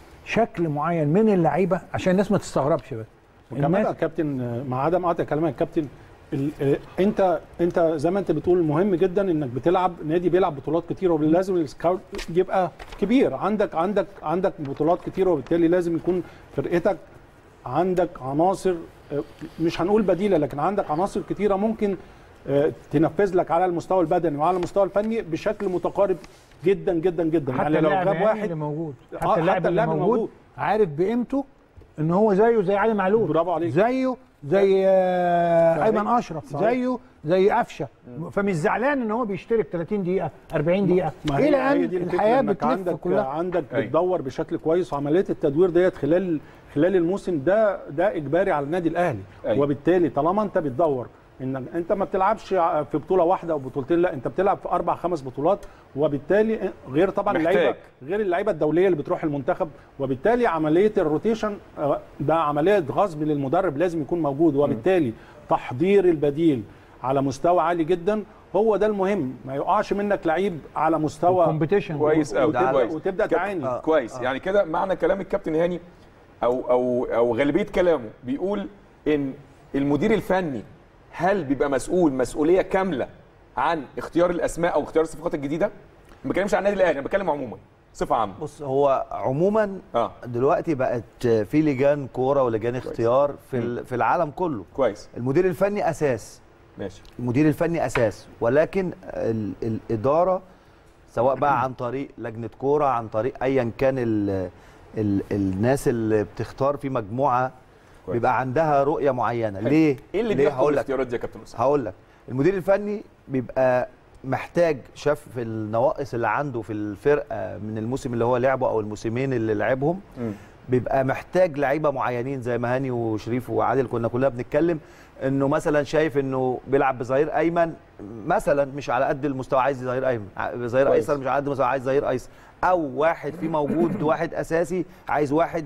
شكل معين من اللعيبه عشان الناس ما تستغربش بس وكمان الناس- يا كابتن مع عدم قطع كلامك يا كابتن ال- آه، انت انت زي ما انت بتقول مهم جدا انك بتلعب نادي بيلعب بطولات كتيره ولازم السكاوت يبقى كبير عندك عندك عندك بطولات كتيره وبالتالي لازم يكون فرقتك عندك عناصر آه، مش هنقول بديله لكن عندك عناصر كتيره ممكن آه، تنفذ لك على المستوى البدني وعلى المستوى الفني بشكل متقارب جدا جدا جدا حتى يعني لو اللاعب غاب يعني واحد اللي موجود آه، حتى اللاعب حتى اللي اللاعب موجود الموجود. عارف بقيمته ان هو زيه زي علي معلول برافو عليك. زيه زي آه، صحيح. ايمن اشرف صحيح. زيه زي قفشه فمش زعلان ان هو بيشترك 30 دقيقه 40 دقيقه ما هي الى هي ان دي الفكرة الحياه إنك بتلف عندك كلها عندك أيوة. بتدور بشكل كويس وعمليه التدوير ديت خلال خلال الموسم ده ده اجباري على النادي الاهلي أيوة. وبالتالي طالما انت بتدور ان انت ما بتلعبش في بطوله واحده او بطولتين لا انت بتلعب في اربع خمس بطولات وبالتالي غير طبعا محتاج. اللعيبه غير اللعيبه الدوليه اللي بتروح المنتخب وبالتالي عمليه الروتيشن آه، ده عمليه غصب للمدرب لازم يكون موجود وبالتالي تحضير البديل على مستوى عالي جدا هو ده المهم ما يقعش منك لعيب على مستوى كومبيتيشن كويس قوي ده على- كويس وتبدا تعاني آه. كويس يعني كده معنى كلام الكابتن هاني او او او غالبيه كلامه بيقول ان المدير الفني هل بيبقى مسؤول مسؤوليه كامله عن اختيار الاسماء او اختيار الصفقات الجديده؟ ما بتكلمش عن النادي الاهلي انا بتكلم عموما صفه عامه بص هو عموما اه دلوقتي بقت في لجان كوره ولجان اختيار في ال- في العالم كله كويس المدير الفني اساس ماشي المدير الفني اساس ولكن ال الاداره سواء بقى عن طريق لجنه كوره عن طريق ايا كان ال ال الناس اللي بتختار في مجموعه كويس. بيبقى عندها رؤيه معينه حلو. ليه ايه اللي ليه بيحكم هقول لك الاختيارات دي يا كابتن اسامه؟ هقول لك المدير الفني بيبقى محتاج شاف النواقص اللي عنده في الفرقه من الموسم اللي هو لعبه او الموسمين اللي لعبهم مم. بيبقى محتاج لعيبه معينين زي ما هاني وشريف وعادل كنا كلنا بنتكلم انه مثلا شايف انه بيلعب بظهير ايمن مثلا مش على قد المستوى عايز ظهير ايمن ع- ظهير كويس. ايسر مش على قد المستوى عايز ظهير ايسر او واحد في موجود واحد اساسي عايز واحد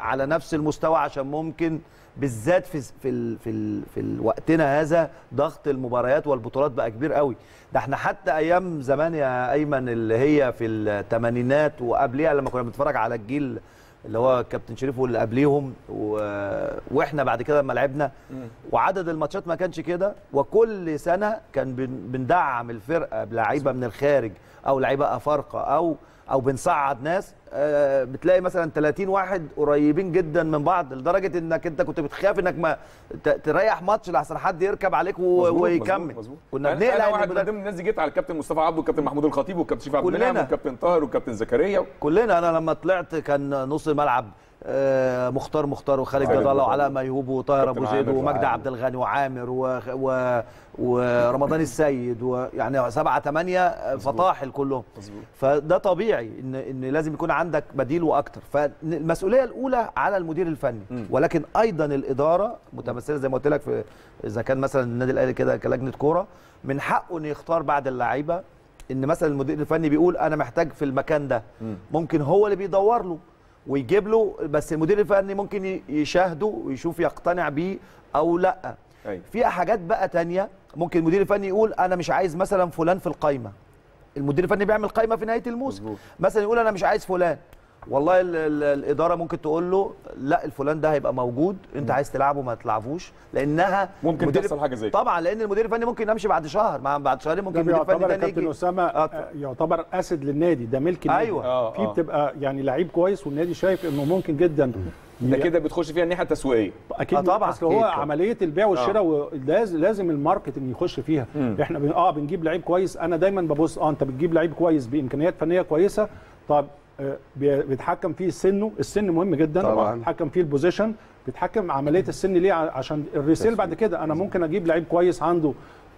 على نفس المستوى عشان ممكن بالذات في في ال في ال في وقتنا هذا ضغط المباريات والبطولات بقى كبير قوي ده احنا حتى ايام زمان يا ايمن اللي هي في الثمانينات وقبليها لما كنا بنتفرج على الجيل اللي هو كابتن شريف واللي قبليهم و... واحنا بعد كده لما لعبنا وعدد الماتشات ما كانش كده وكل سنه كان بن... بندعم الفرقه بلعيبه من الخارج او لعيبه افارقه او او بنصعد ناس آه، بتلاقي مثلا 30 واحد قريبين جدا من بعض لدرجه انك انت كنت بتخاف انك ما ت- تريح ماتش لحسن حد يركب عليك و... مظبوط، ويكمل مظبوط، مظبوط. كنا أنا- بنقلق انا إن واحد من المدرب- ضمن الناس دي جيت على الكابتن مصطفى عبده والكابتن محمود الخطيب والكابتن شريف عبد كلنا. المنعم والكابتن طاهر والكابتن زكريا كلنا انا لما طلعت كان نص الملعب آه، مختار مختار وخالد خالد جدالة جدالة. وعلاء ميهوب وطاهر كابتن ابو زيد عامر ومجدي وعامر. عبد الغني وعامر و... و... ورمضان السيد ويعني سبعة ثمانية فطاحل كلهم مظبوط. فده طبيعي ان ان لازم يكون عندك بديل واكتر فالمسؤوليه الاولى على المدير الفني مم. ولكن ايضا الاداره متمثله زي ما قلت لك في اذا كان مثلا النادي الاهلي كده كلجنه كوره من حقه انه يختار بعد اللعيبه ان مثلا المدير الفني بيقول انا محتاج في المكان ده مم. ممكن هو اللي بيدور له ويجيب له بس المدير الفني ممكن ي- يشاهده ويشوف يقتنع بيه او لا أيوة. في حاجات بقى تانية ممكن المدير الفني يقول انا مش عايز مثلا فلان في القايمه المدير الفني بيعمل قايمه في نهايه الموسم مظبوط. مثلا يقول انا مش عايز فلان والله ال ال الاداره ممكن تقول له لا الفلان ده هيبقى موجود انت عايز تلعبه ما تلعبوش لانها ممكن المدير- تحصل حاجة زي كده. طبعا لان المدير الفني ممكن يمشي بعد شهر مع بعد شهرين ممكن ده المدير الفني بيعتبر يا تاني كابتن يجي اسامه آه، آه، يعتبر اسد للنادي ده ملك النادي أيوة. آه، في آه. بتبقى يعني لعيب كويس والنادي شايف انه ممكن جدا ده كده بتخش فيها الناحيه التسويقيه اكيد آه طبعاً. اصل هو أكيد طبعاً. عمليه البيع والشراء ولازم لازم الماركتنج يخش فيها مم. احنا بن... اه بنجيب لعيب كويس انا دايما ببص اه انت بتجيب لعيب كويس بامكانيات فنيه كويسه طب آه، بي- بيتحكم فيه سنه السن مهم جدا طبعاً. بيتحكم فيه البوزيشن بيتحكم عمليه السن ليه ع- عشان الريسيل بعد كده انا ممكن اجيب لعيب كويس عنده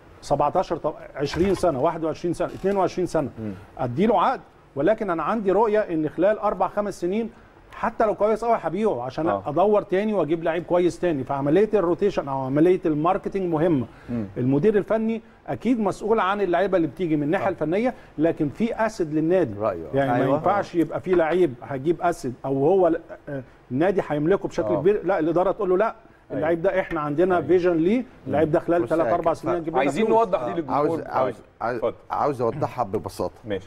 17 طب 20 سنه 21 سنه 22 سنه اديله عقد ولكن انا عندي رؤيه ان خلال اربع خمس سنين حتى لو كويس قوي هبيعه عشان آه. ادور تاني واجيب لعيب كويس تاني فعمليه الروتيشن او عمليه الماركتنج مهمه المدير الفني اكيد مسؤول عن اللعيبه اللي بتيجي من الناحيه الفنيه لكن في اسد للنادي رأيه. يعني ما أيوة. ينفعش يبقى في لعيب هجيب اسد او هو ل- آه، النادي هيملكه بشكل آه. كبير لا الاداره تقول له لا اللعيب ده احنا عندنا فيجن ليه اللعيب ده خلال بص ثلاث يا اربع كابتن، سنين هنجيب لنا عايزين فلوس. نوضح دي للجمهور عاوز عاوز عاوز, اتفضل. عاوز اوضحها ببساطه ماشي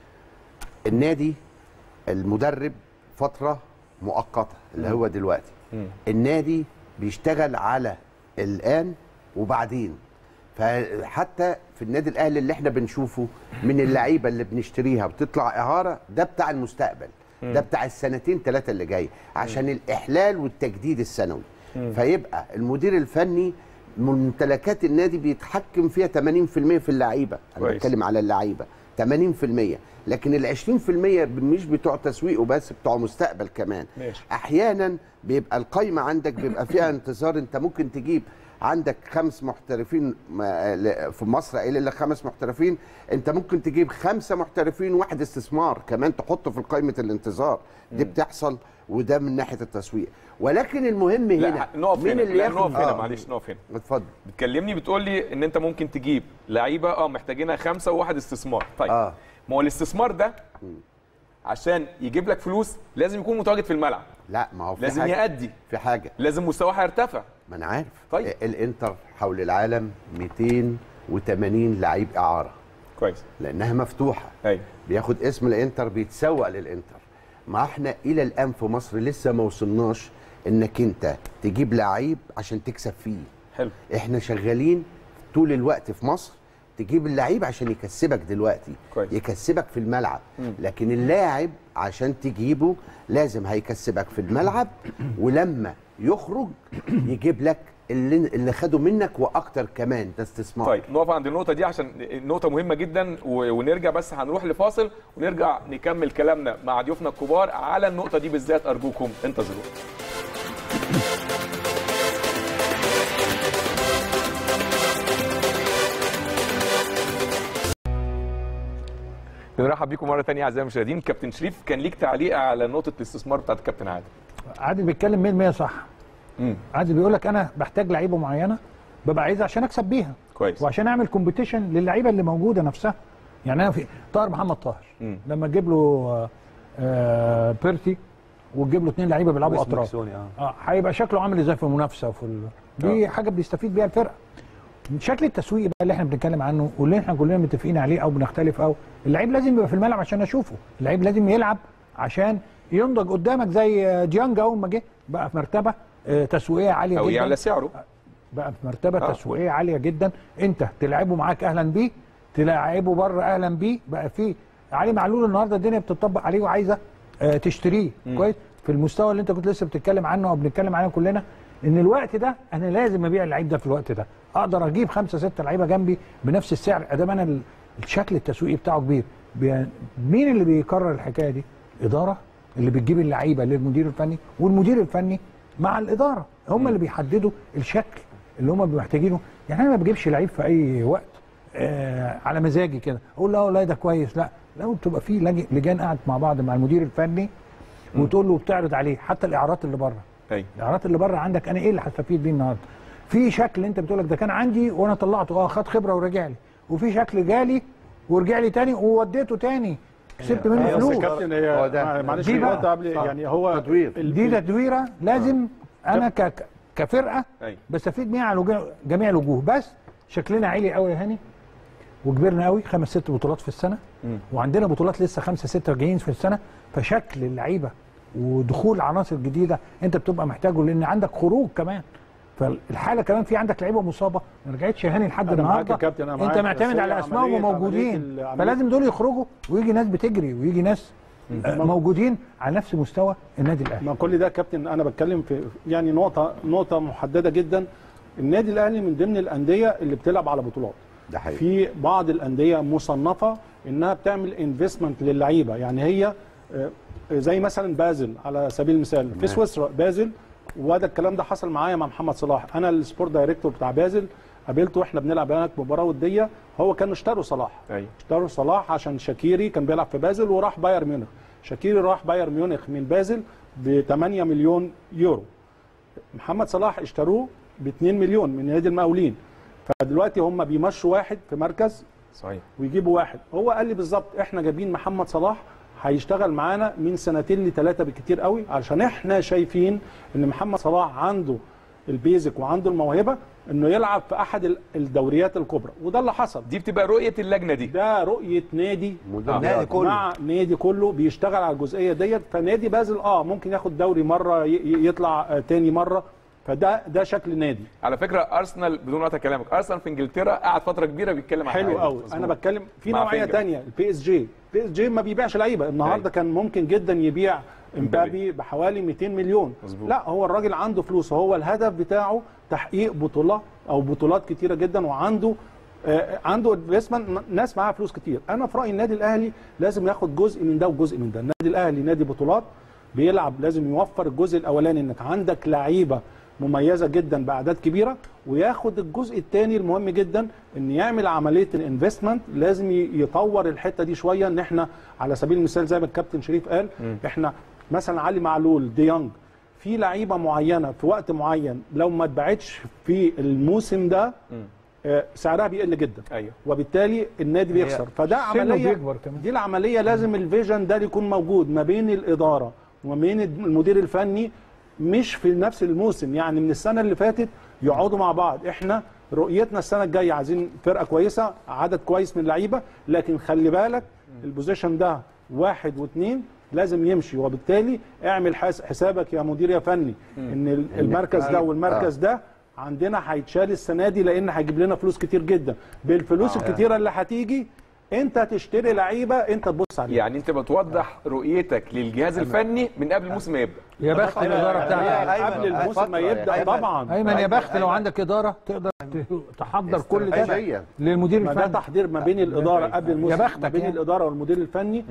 النادي المدرب فتره مؤقته اللي هو دلوقتي مم. النادي بيشتغل على الان وبعدين فحتى في النادي الاهلي اللي احنا بنشوفه من اللعيبه اللي بنشتريها بتطلع اعاره ده بتاع المستقبل ده بتاع السنتين ثلاثه اللي جاي عشان الاحلال والتجديد السنوي فيبقى المدير الفني ممتلكات النادي بيتحكم فيها 80% في اللعيبه انا كويس. بتكلم على اللعيبه 80% لكن ال 20% مش بتوع تسويق وبس بتوع مستقبل كمان ماشي. احيانا بيبقى القايمه عندك بيبقى فيها انتظار انت ممكن تجيب عندك خمس محترفين ما- ل- في مصر قايل لك خمس محترفين انت ممكن تجيب خمسه محترفين واحد استثمار كمان تحطه في قائمه الانتظار دي بتحصل وده من ناحيه التسويق ولكن المهم هنا لا نقف مين هنا اللي لا ياخد نقف هنا آه. معلش نقف هنا اتفضل بتكلمني بتقول لي ان انت ممكن تجيب لعيبه اه محتاجينها خمسه وواحد استثمار طيب آه. ما هو الاستثمار ده عشان يجيب لك فلوس لازم يكون متواجد في الملعب لا ما هو في لازم حاجة يأدي في حاجه لازم مستواه هيرتفع ما انا عارف طيب. الانتر حول العالم 280 لعيب اعاره كويس لانها مفتوحه ايوه بياخد اسم الانتر بيتسوق للانتر ما احنا الى الان في مصر لسه ما وصلناش انك انت تجيب لعيب عشان تكسب فيه حلو احنا شغالين طول الوقت في مصر تجيب اللعيب عشان يكسبك دلوقتي كويس. يكسبك في الملعب لكن اللاعب عشان تجيبه لازم هيكسبك في الملعب ولما يخرج يجيب لك اللي, اللي خده منك واكتر كمان ده استثمار طيب نقف عند النقطة دي عشان نقطة مهمة جدا و- ونرجع بس هنروح لفاصل ونرجع نكمل كلامنا مع ضيوفنا الكبار على النقطة دي بالذات أرجوكم انتظروا بنرحب بيكم مرة تانية أعزائي المشاهدين كابتن شريف كان ليك تعليق على نقطة الاستثمار بتاعت الكابتن عادل عادل بيتكلم 100% صح امم عادل بيقول لك انا بحتاج لعيبه معينه ببقى عايزها عشان اكسب بيها كويس وعشان اعمل كومبيتيشن للعيبه اللي موجوده نفسها يعني انا في طاهر محمد طاهر مم. لما اجيب له آه، آه، بيرتي وتجيب له اثنين لعيبه بيلعبوا لويس اطراف ميكسوني، اه اه هيبقى شكله عامل ازاي في المنافسه وفي ال... دي حاجه بيستفيد بيها الفرقه شكل التسويق بقى اللي احنا بنتكلم عنه واللي احنا كلنا متفقين عليه او بنختلف او اللعيب لازم يبقى في الملعب عشان اشوفه اللعيب لازم يلعب عشان ينضج قدامك زي ديانج اول ما جه بقى في مرتبه آه، تسويقيه عاليه او جدا يعلى سعره بقى في مرتبه آه. آه. تسويقيه عاليه جدا انت تلعبه معاك اهلا بيه تلعبه بره اهلا بيه بقى في علي معلول النهارده الدنيا بتطبق عليه وعايزه آه تشتريه كويس في المستوى اللي انت كنت لسه بتتكلم عنه او بنتكلم عنه كلنا ان الوقت ده انا لازم ابيع اللعيب ده في الوقت ده اقدر اجيب خمسه سته لعيبه جنبي بنفس السعر ادام انا ال- الشكل التسويقي بتاعه كبير بي- مين اللي بيكرر الحكايه دي؟ اداره اللي بتجيب اللعيبه للمدير الفني والمدير الفني مع الاداره هم اللي بيحددوا الشكل اللي هم بيبقوا محتاجينه يعني انا ما بجيبش لعيب في اي وقت آه على مزاجي كده اقول لا والله ده كويس لا لو بتبقى في لج- لجان قاعد مع بعض مع المدير الفني وتقول له وبتعرض عليه حتى الاعارات اللي بره ايوه الاعارات اللي بره عندك انا ايه اللي هستفيد بيه النهارده في شكل انت بتقول لك ده كان عندي وانا طلعته اه خد خبره ورجع لي وفي شكل جالي ورجع لي تاني ووديته تاني كسبت منه بس فلوس يا كابتن هو هي ده. مع- معلش دي في بقى. نقطة قبل صح. يعني هو تدوير. ال- دي تدويره لازم انا ك ك- كفرقه ايوه بستفيد بيها على وجه- جميع الوجوه بس شكلنا عالي قوي يا هاني وكبرنا قوي خمس ست بطولات في السنه مم. وعندنا بطولات لسه خمسه سته جايين في السنه فشكل اللعيبه ودخول عناصر جديده انت بتبقى محتاجه لان عندك خروج كمان فالحاله كمان في عندك لعيبه مصابه ما رجعتش يا هاني لحد أنا معاك يا النهارده كابتن، أنا انت معاك، بس معتمد هي على اسمائهم عملية- وموجودين عملية ال- فلازم دول يخرجوا ويجي ناس بتجري ويجي ناس آه، موجودين على نفس مستوى النادي الاهلي ما كل ده يا كابتن انا بتكلم في يعني نقطه نقطه محدده جدا النادي الاهلي من ضمن الانديه اللي بتلعب على بطولات ده حقيقي في بعض الانديه مصنفه انها بتعمل انفستمنت للعيبه يعني هي آه، زي مثلا بازل على سبيل المثال في سويسرا بازل وده الكلام ده حصل معايا مع محمد صلاح انا السبورت دايركتور بتاع بازل قابلته واحنا بنلعب هناك مباراه وديه هو كانوا اشتروا صلاح ايوه اشتروا صلاح عشان شاكيري كان بيلعب في بازل وراح بايرن ميونخ شاكيري راح بايرن ميونخ من بازل ب 8 مليون يورو محمد صلاح اشتروه ب 2 مليون من نادي المقاولين فدلوقتي هم بيمشوا واحد في مركز صحيح ويجيبوا واحد هو قال لي بالظبط احنا جايبين محمد صلاح هيشتغل معانا من سنتين لثلاثه بالكتير قوي علشان احنا شايفين ان محمد صلاح عنده البيزك وعنده الموهبه انه يلعب في احد ال- الدوريات الكبرى وده اللي حصل دي بتبقى رؤيه اللجنه دي ده رؤيه نادي النادي كله. مع نادي كله بيشتغل على الجزئيه ديت فنادي بازل اه ممكن ياخد دوري مره ي- ي- يطلع آه، تاني مره فده ده شكل نادي على فكره ارسنال بدون قطع كلامك ارسنال في انجلترا قعد فتره كبيره بيتكلم عن حلو حاجة. قوي مظبوط. انا بتكلم في مع نوعيه فينجر. تانية البي اس جي البي اس جي ما بيبيعش لعيبه النهارده أيوة. كان ممكن جدا يبيع امبابي. امبابي بحوالي 200 مليون مظبوط. لا هو الراجل عنده فلوس هو الهدف بتاعه تحقيق بطوله او بطولات كتيره جدا وعنده آه عنده انفستمنت ناس معاها فلوس كتير انا في رايي النادي الاهلي لازم ياخد جزء من ده وجزء من ده النادي الاهلي نادي بطولات بيلعب لازم يوفر الجزء الاولاني انك عندك لعيبه مميزه جدا باعداد كبيره وياخد الجزء الثاني المهم جدا ان يعمل عمليه الانفستمنت لازم ي- يطور الحته دي شويه ان احنا على سبيل المثال زي ما الكابتن شريف قال احنا مثلا علي معلول ديانج في لعيبه معينه في وقت معين لو ما اتباعتش في الموسم ده آه، سعرها بيقل جدا ايوه وبالتالي النادي بيخسر فده سنه عمليه بيكبر كمان. دي العمليه لازم الفيجن ده يكون موجود ما بين الاداره وما بين المدير الفني مش في نفس الموسم يعني من السنه اللي فاتت يقعدوا مع بعض احنا رؤيتنا السنه الجايه عايزين فرقه كويسه عدد كويس من اللعيبه لكن خلي بالك البوزيشن ده واحد واثنين لازم يمشي وبالتالي اعمل حس- حسابك يا مدير يا فني ان ال- المركز ده والمركز ده عندنا هيتشال السنه دي لان هيجيب لنا فلوس كتير جدا بالفلوس الكتيره اللي هتيجي انت تشتري لعيبه انت تبص عليها يعني انت بتوضح رؤيتك للجهاز الفني من قبل الموسم ما يبدا يا بخت الاداره بتاعتك قبل الموسم ما يبدا طبعا ايمن يا بخت لو عندك اداره تقدر ت- تحضر كل ده استراتيجية. للمدير ما ده الفني تحضير ما بين الاداره قبل الموسم يا بختك ما بين يعني. الاداره والمدير الفني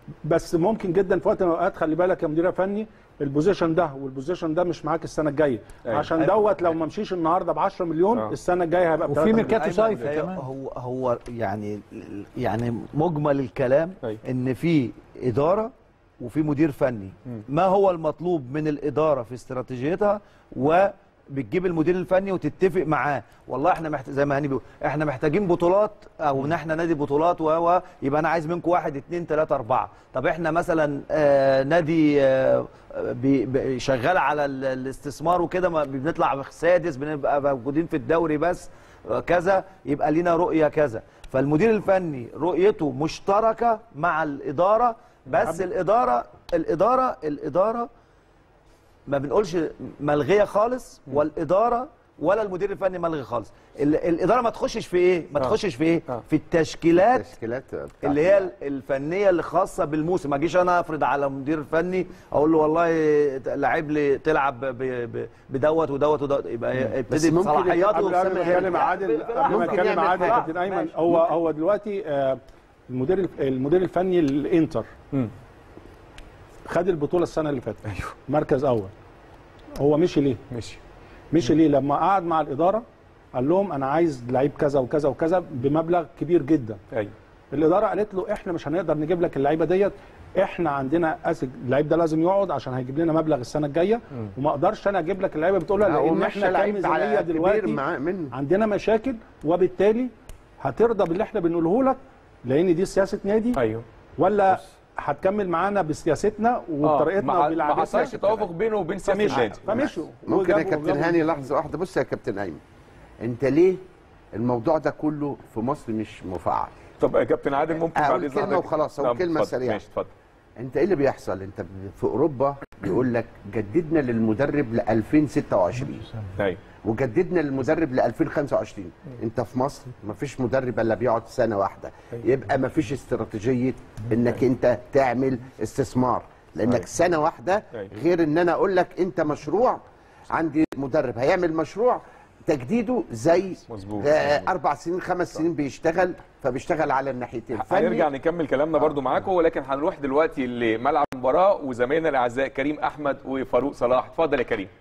بس ممكن جدا في وقت من الاوقات خلي بالك يا مدير فني البوزيشن ده والبوزيشن ده مش معاك السنه الجايه أيوة. عشان دوت لو ما مشيش النهارده ب 10 مليون آه. السنه الجايه هيبقى ب وفي 3 مليون. ميركاتو أيمن، صيفي هي- كمان هو هو يعني يعني مجمل الكلام أيوة. ان في اداره وفي مدير فني ما هو المطلوب من الاداره في استراتيجيتها بتجيب المدير الفني وتتفق معاه والله احنا محت... زي ما هاني بيقول احنا محتاجين بطولات او ان احنا نادي بطولات و و يبقى انا عايز منكم واحد اتنين تلاته اربعه طب احنا مثلا آه نادي آه بي... بي... شغال على ال... الاستثمار وكده ما بنطلع سادس بنبقى موجودين في الدوري بس آه، كذا يبقى لينا رؤيه كذا فالمدير الفني رؤيته مشتركه مع الاداره بس الاداره الاداره الاداره ما بنقولش ملغيه خالص والاداره ولا المدير الفني ملغي خالص ال- الاداره ما تخشش في ايه ما آه. تخشش في ايه آه. في التشكيلات التشكيلات بتاعت اللي هي الفنيه اللي خاصه بالموسم ما اجيش انا افرض على مدير فني اقول له والله لعيب لي تلعب ب- ب- بدوت ودوت ودوت يبقى بس يبتدي ممكن صلاحياته قبل قبل ما وسامح اتكلم يرجع. عادل قبل ما ممكن اتكلم يعمل عادل يا حاجة. كابتن ايمن ماشي. هو هو دلوقتي آه، المدير الف- المدير الفني للانتر مم. خد البطوله السنه اللي فاتت ايوه مركز اول هو مشي ليه؟ ماشي مشي ليه؟ لما قعد مع الاداره قال لهم انا عايز لعيب كذا وكذا وكذا بمبلغ كبير جدا ايوه الاداره قالت له احنا مش هنقدر نجيب لك اللعيبه ديت احنا عندنا اسك اللعيب ده لازم يقعد عشان هيجيب لنا مبلغ السنه الجايه وما اقدرش انا اجيب لك اللعيبه بتقولها لا، هو لان مشى احنا لعيب كميزانيه على كبير دلوقتي معاه منه. عندنا مشاكل وبالتالي هترضى باللي احنا بنقوله لك لان دي سياسه نادي ايوه ولا هتكمل معانا بسياستنا وبطريقتنا ما- ما وبلعبتنا حصلش توافق بينه وبين سياسه فمشوا النادي فمشوا ممكن يا وجابوا- كابتن وجابوا- هاني لحظه واحده بص يا كابتن ايمن انت ليه الموضوع ده كله في مصر مش مفعل طب يا كابتن عادل ممكن أقول بعد إذن كلمة حضرتك؟ وخلاص، أقول طب كلمة اتفضل، سريعة. ماشي اتفضل انت ايه اللي بيحصل انت في اوروبا بيقول لك جددنا للمدرب ل 2026 ايوه وجددنا للمدرب ل 2025 انت في مصر مفيش مدرب الا بيقعد سنه واحده يبقى مفيش استراتيجيه انك انت تعمل استثمار لانك سنه واحده أيوة. غير ان انا اقول لك انت مشروع عندي مدرب هيعمل مشروع تجديده زي مظبوط. آه، اربع سنين خمس سنين بيشتغل فبيشتغل على الناحيتين هنرجع نكمل كلامنا برضو معاكم ولكن هنروح دلوقتي لملعب المباراه وزمايلنا الاعزاء كريم احمد وفاروق صلاح اتفضل يا كريم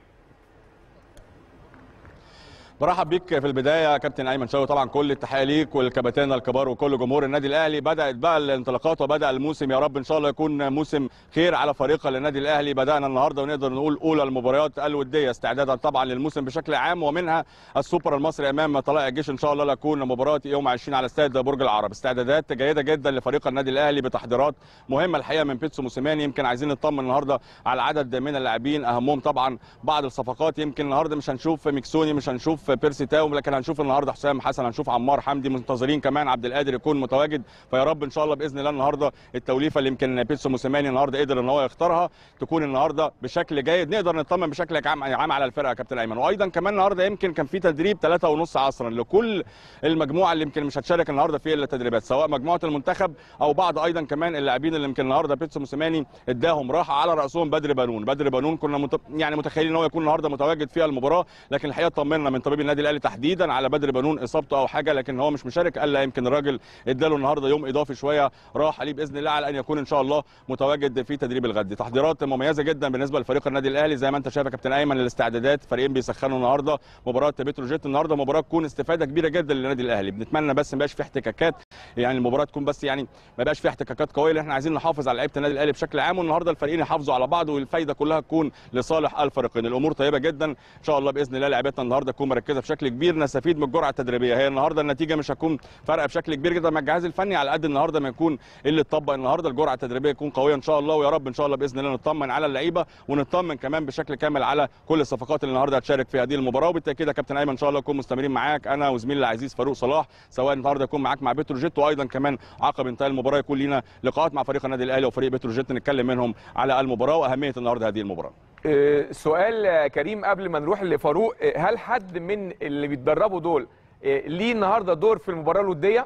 برحب بيك في البدايه يا كابتن ايمن شوقي طبعا كل التحيه ليك والكباتن الكبار وكل جمهور النادي الاهلي بدات بقى الانطلاقات وبدا الموسم يا رب ان شاء الله يكون موسم خير على فريق النادي الاهلي بدانا النهارده ونقدر نقول اولى المباريات الوديه استعدادا طبعا للموسم بشكل عام ومنها السوبر المصري امام طلائع الجيش ان شاء الله ليكون مباراه يوم 20 على استاد برج العرب استعدادات جيده جدا لفريق النادي الاهلي بتحضيرات مهمه الحقيقه من بيتسو موسيماني يمكن عايزين نطمن النهارده على عدد من اللاعبين اهمهم طبعا بعض الصفقات يمكن النهارده مش هنشوف ميكسوني مش هنشوف بيرسي تاو لكن هنشوف النهارده حسام حسن هنشوف عمار حمدي منتظرين كمان عبد القادر يكون متواجد فيا رب ان شاء الله باذن الله النهارده التوليفه اللي يمكن بيتسو موسيماني النهارده قدر ان هو يختارها تكون النهارده بشكل جيد نقدر نطمن بشكل عام عام على الفرقه يا كابتن ايمن وايضا كمان النهارده يمكن كان في تدريب 3 ونص عصرا لكل المجموعه اللي يمكن مش هتشارك النهارده في التدريبات سواء مجموعه المنتخب او بعض ايضا كمان اللاعبين اللي يمكن النهارده بيتسو موسيماني اداهم راحه على راسهم بدر بنون بدر بنون كنا مت... يعني متخيلين ان هو يكون النهارده متواجد في المباراه لكن الحقيقه طمنا من طبيب النادي الاهلي تحديدا على بدر بنون اصابته او حاجه لكن هو مش مشارك قال لا يمكن الراجل اداله النهارده يوم اضافي شويه راحه ليه باذن الله على ان يكون ان شاء الله متواجد في تدريب الغد تحضيرات مميزه جدا بالنسبه لفريق النادي الاهلي زي ما انت شايف يا كابتن ايمن الاستعدادات فريقين بيسخنوا النهارده مباراه بتروجيت النهارده مباراه تكون استفاده كبيره جدا للنادي الاهلي بنتمنى بس ما يبقاش في احتكاكات يعني المباراه تكون بس يعني ما يبقاش في احتكاكات قويه لان احنا عايزين نحافظ على لعيبه النادي الاهلي بشكل عام والنهارده الفريقين يحافظوا على بعض والفايده كلها تكون لصالح الفريقين الامور طيبه جدا ان شاء الله باذن الله لعيبتنا النهارده تكون مركزه بشكل كبير نستفيد من الجرعه التدريبيه هي النهارده النتيجه مش هتكون فارقه بشكل كبير جدا مع الجهاز الفني على قد النهارده ما يكون اللي اتطبق النهارده الجرعه التدريبيه تكون قويه ان شاء الله ويا رب ان شاء الله باذن الله نطمن على اللعيبه ونطمن كمان بشكل كامل على كل الصفقات اللي النهارده هتشارك في هذه المباراه وبالتاكيد يا كابتن ايمن ان شاء الله نكون مستمرين معاك انا وزميلي العزيز فاروق صلاح سواء النهارده يكون معاك مع بتروجيت وايضا كمان عقب انتهاء المباراه يكون لينا لقاءات مع فريق النادي الاهلي وفريق بتروجيت نتكلم منهم على المباراه واهميه النهارده هذه المباراه آه، سؤال آه، كريم قبل ما نروح لفاروق آه، هل حد من اللي بيتدربوا دول آه، ليه النهارده دور في المباراه الوديه؟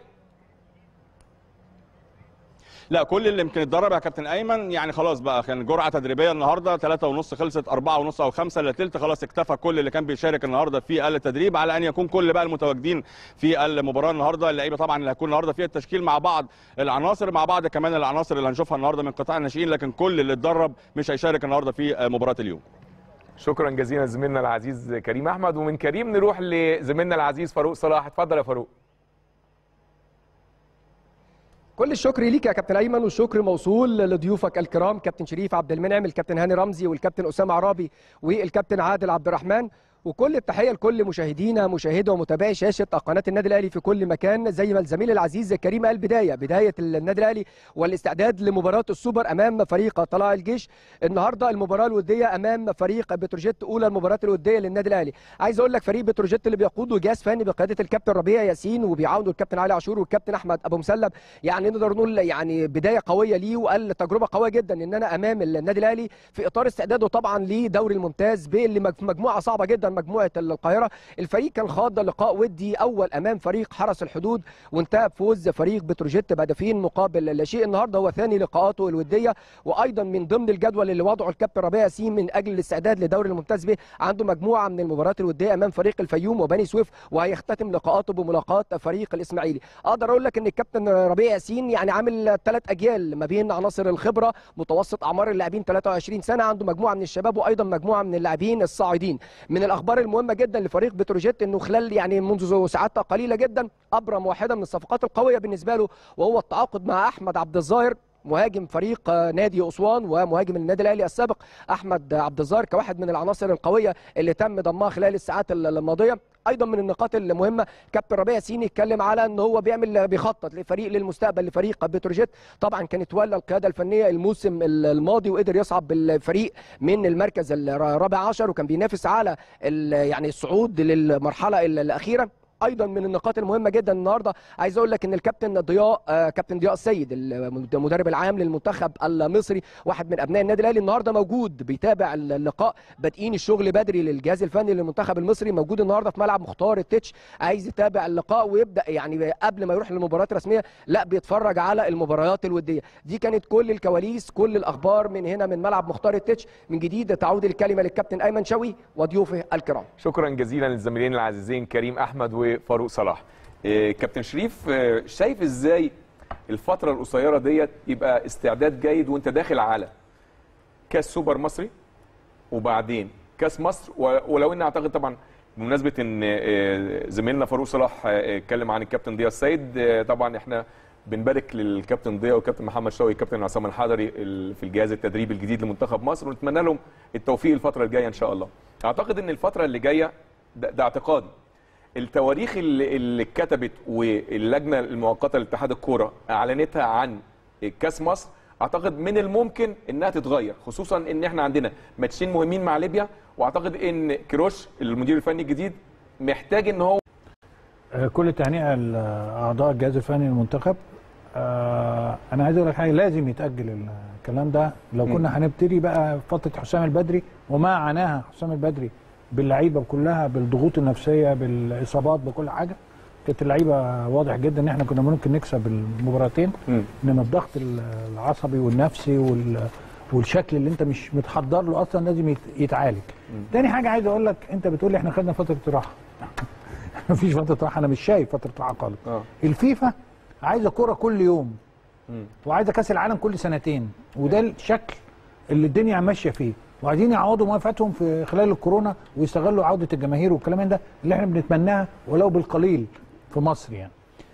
لا كل اللي يمكن اتدرب يا كابتن ايمن يعني خلاص بقى كان جرعه تدريبيه النهارده 3 ونص خلصت 4 ونص او 5 الا تلت خلاص اكتفى كل اللي كان بيشارك النهارده في التدريب على ان يكون كل بقى المتواجدين في المباراه النهارده اللعيبه طبعا اللي هيكون النهارده فيها التشكيل مع بعض العناصر مع بعض كمان العناصر اللي هنشوفها النهارده من قطاع الناشئين لكن كل اللي اتدرب مش هيشارك النهارده في مباراه اليوم شكرا جزيلا زميلنا العزيز كريم احمد ومن كريم نروح لزميلنا العزيز فاروق صلاح اتفضل يا فاروق كل الشكر ليك يا كابتن ايمن والشكر موصول لضيوفك الكرام كابتن شريف عبد المنعم الكابتن هاني رمزي والكابتن اسامه عرابي والكابتن عادل عبد الرحمن وكل التحيه لكل مشاهدينا مشاهدي ومتابعي شاشه قناه النادي الاهلي في كل مكان زي ما الزميل العزيز كريم قال بدايه بدايه النادي الاهلي والاستعداد لمباراه السوبر امام فريق طلائع الجيش النهارده المباراه الوديه امام فريق بتروجيت اولى المباريات الوديه للنادي الاهلي عايز اقول لك فريق بتروجيت اللي بيقوده جهاز فني بقياده الكابتن ربيع ياسين وبيعاونه الكابتن علي عاشور والكابتن احمد ابو مسلم يعني نقدر نقول يعني بدايه قويه ليه وقال تجربه قويه جدا ان انا امام النادي الاهلي في اطار استعداده طبعا لدوري الممتاز ب اللي مج- مجموعه صعبه جدا مجموعه القاهره الفريق كان خاض لقاء ودي اول امام فريق حرس الحدود وانتهى بفوز فريق بتروجيت بهدفين مقابل لا شيء النهارده هو ثاني لقاءاته الوديه وايضا من ضمن الجدول اللي وضعه الكابتن ربيع ياسين من اجل الاستعداد لدوري الممتاز به عنده مجموعه من المباريات الوديه امام فريق الفيوم وبني سويف وهيختتم لقاءاته بملاقاه فريق الاسماعيلي اقدر اقول لك ان الكابتن ربيع ياسين يعني عامل ثلاث اجيال ما بين عناصر الخبره متوسط اعمار اللاعبين 23 سنه عنده مجموعه من الشباب وايضا مجموعه من اللاعبين الصاعدين من الاخبار المهمه جدا لفريق بتروجيت انه خلال يعني منذ ساعات قليله جدا ابرم واحده من الصفقات القويه بالنسبه له وهو التعاقد مع احمد عبد الظاهر مهاجم فريق آه، نادي اسوان ومهاجم النادي الاهلي السابق احمد عبد الظاهر كواحد من العناصر القويه اللي تم ضمها خلال الساعات الماضيه ايضا من النقاط المهمه كابتن ربيع ياسين يتكلم على ان هو بيعمل بيخطط لفريق للمستقبل لفريق بتروجيت طبعا كان اتولى القياده الفنيه الموسم الماضي وقدر يصعد بالفريق من المركز الرابع عشر وكان بينافس على ال- يعني الصعود للمرحله الاخيره ايضا من النقاط المهمه جدا النهارده عايز اقول لك ان الكابتن ضياء آه، كابتن ضياء السيد المدرب العام للمنتخب المصري واحد من ابناء النادي الاهلي النهارده موجود بيتابع اللقاء بادئين الشغل بدري للجهاز الفني للمنتخب المصري موجود النهارده في ملعب مختار التتش عايز يتابع اللقاء ويبدا يعني قبل ما يروح للمباريات الرسميه لا بيتفرج على المباريات الوديه دي كانت كل الكواليس كل الاخبار من هنا من ملعب مختار التتش من جديد تعود الكلمه للكابتن ايمن شوقي وضيوفه الكرام شكرا جزيلا للزميلين العزيزين كريم احمد وفاروق صلاح إيه، كابتن شريف آه، شايف ازاي الفتره القصيره ديت يبقى استعداد جيد وانت داخل على كاس سوبر مصري وبعدين كاس مصر و- ولو ان اعتقد طبعا بمناسبه ان آه، زميلنا فاروق صلاح آه، اتكلم عن الكابتن ضياء السيد آه، طبعا احنا بنبارك للكابتن ضياء والكابتن محمد شوقي والكابتن عصام الحضري ال- في الجهاز التدريبي الجديد لمنتخب مصر ونتمنى لهم التوفيق الفتره الجايه ان شاء الله. اعتقد ان الفتره اللي جايه ده, ده اعتقادي التواريخ اللي, اللي اتكتبت واللجنه المؤقته لاتحاد الكوره اعلنتها عن كاس مصر اعتقد من الممكن انها تتغير خصوصا ان احنا عندنا ماتشين مهمين مع ليبيا واعتقد ان كروش المدير الفني الجديد محتاج ان هو آه، كل التهنئه لاعضاء الجهاز الفني للمنتخب آه، انا عايز اقول لك حاجه لازم يتاجل الكلام ده لو كنا هنبتدي بقى فتره حسام البدري وما عناها حسام البدري باللعيبه كلها بالضغوط النفسيه بالاصابات بكل حاجه كانت اللعيبه واضح جدا ان احنا كنا ممكن نكسب المباراتين مم. انما الضغط العصبي والنفسي وال والشكل اللي انت مش متحضر له اصلا لازم يت- يتعالج. تاني حاجه عايز اقول لك انت بتقول لي احنا خدنا فتره راحه. مفيش فتره راحه انا مش شايف فتره راحه خالص. اه الفيفا عايزه كوره كل يوم مم. وعايزه كاس العالم كل سنتين وده الشكل اللي الدنيا ماشيه فيه وعايزين يعوضوا موافقتهم في خلال الكورونا ويستغلوا عوده الجماهير والكلام من ده اللي احنا بنتمناها ولو بالقليل في مصر يعني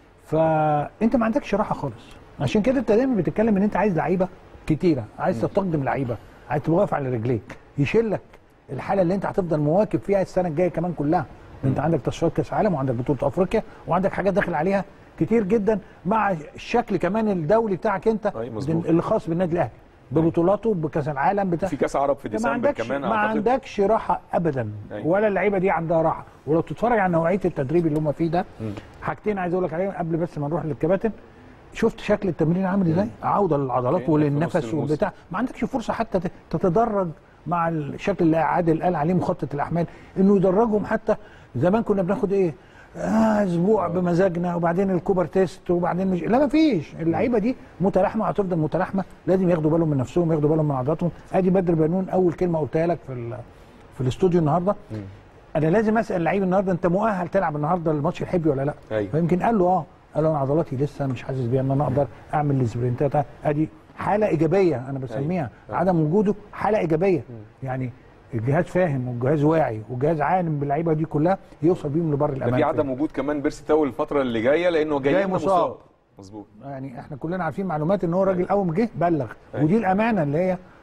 فانت ما عندكش راحه خالص عشان كده انت دايما بتتكلم ان انت عايز لعيبه كتيره عايز تستقدم لعيبه عايز تبقى واقف على رجليك يشيلك الحاله اللي انت هتفضل مواكب فيها السنه الجايه كمان كلها انت عندك تصفيات كاس عالم وعندك بطوله افريقيا وعندك حاجات داخل عليها كتير جدا مع الشكل كمان الدولي بتاعك انت أي مظبوط. اللي خاص بالنادي الاهلي ببطولاته بكاس العالم بتاع في كاس عرب في انت ما ديسمبر عندكش كمان ما اعتقد عندكش راحه ابدا أيوة. ولا اللعيبه دي عندها راحه ولو تتفرج على نوعيه التدريب اللي هم فيه ده حاجتين عايز اقول لك عليهم قبل بس ما نروح للكباتن شفت شكل التمرين عامل ازاي عوده للعضلات أوكي، في نص وللنفس الموسم. والبتاع ما عندكش فرصه حتى ت- تتدرج مع الشكل اللي عادل قال عليه مخطط الاحمال انه يدرجهم حتى زمان كنا بناخد ايه آه اسبوع بمزاجنا وبعدين الكوبر تيست وبعدين مش لا ما فيش اللعيبه دي متلاحمه هتفضل متلاحمه لازم ياخدوا بالهم من نفسهم ياخدوا بالهم من عضلاتهم ادي بدر بنون اول كلمه قلتها لك في ال- في الاستوديو النهارده انا لازم اسال اللعيب النهارده انت مؤهل تلعب النهارده الماتش الحبي ولا لا أيوة. فيمكن قال له اه قال له انا عضلاتي لسه مش حاسس بيها ان انا اقدر اعمل السبرنتات ادي حاله ايجابيه انا بسميها عدم وجوده حاله ايجابيه يعني الجهاز فاهم والجهاز واعي والجهاز عالم باللعيبه دي كلها يوصل بيهم لبر ده الامان في عدم وجود كمان بيرسي تاو الفتره اللي جايه لانه جاي, جاي لنا مصاب. مصاب مظبوط يعني احنا كلنا عارفين معلومات ان هو راجل اول ما جه بلغ أيوة. ودي الامانه اللي هي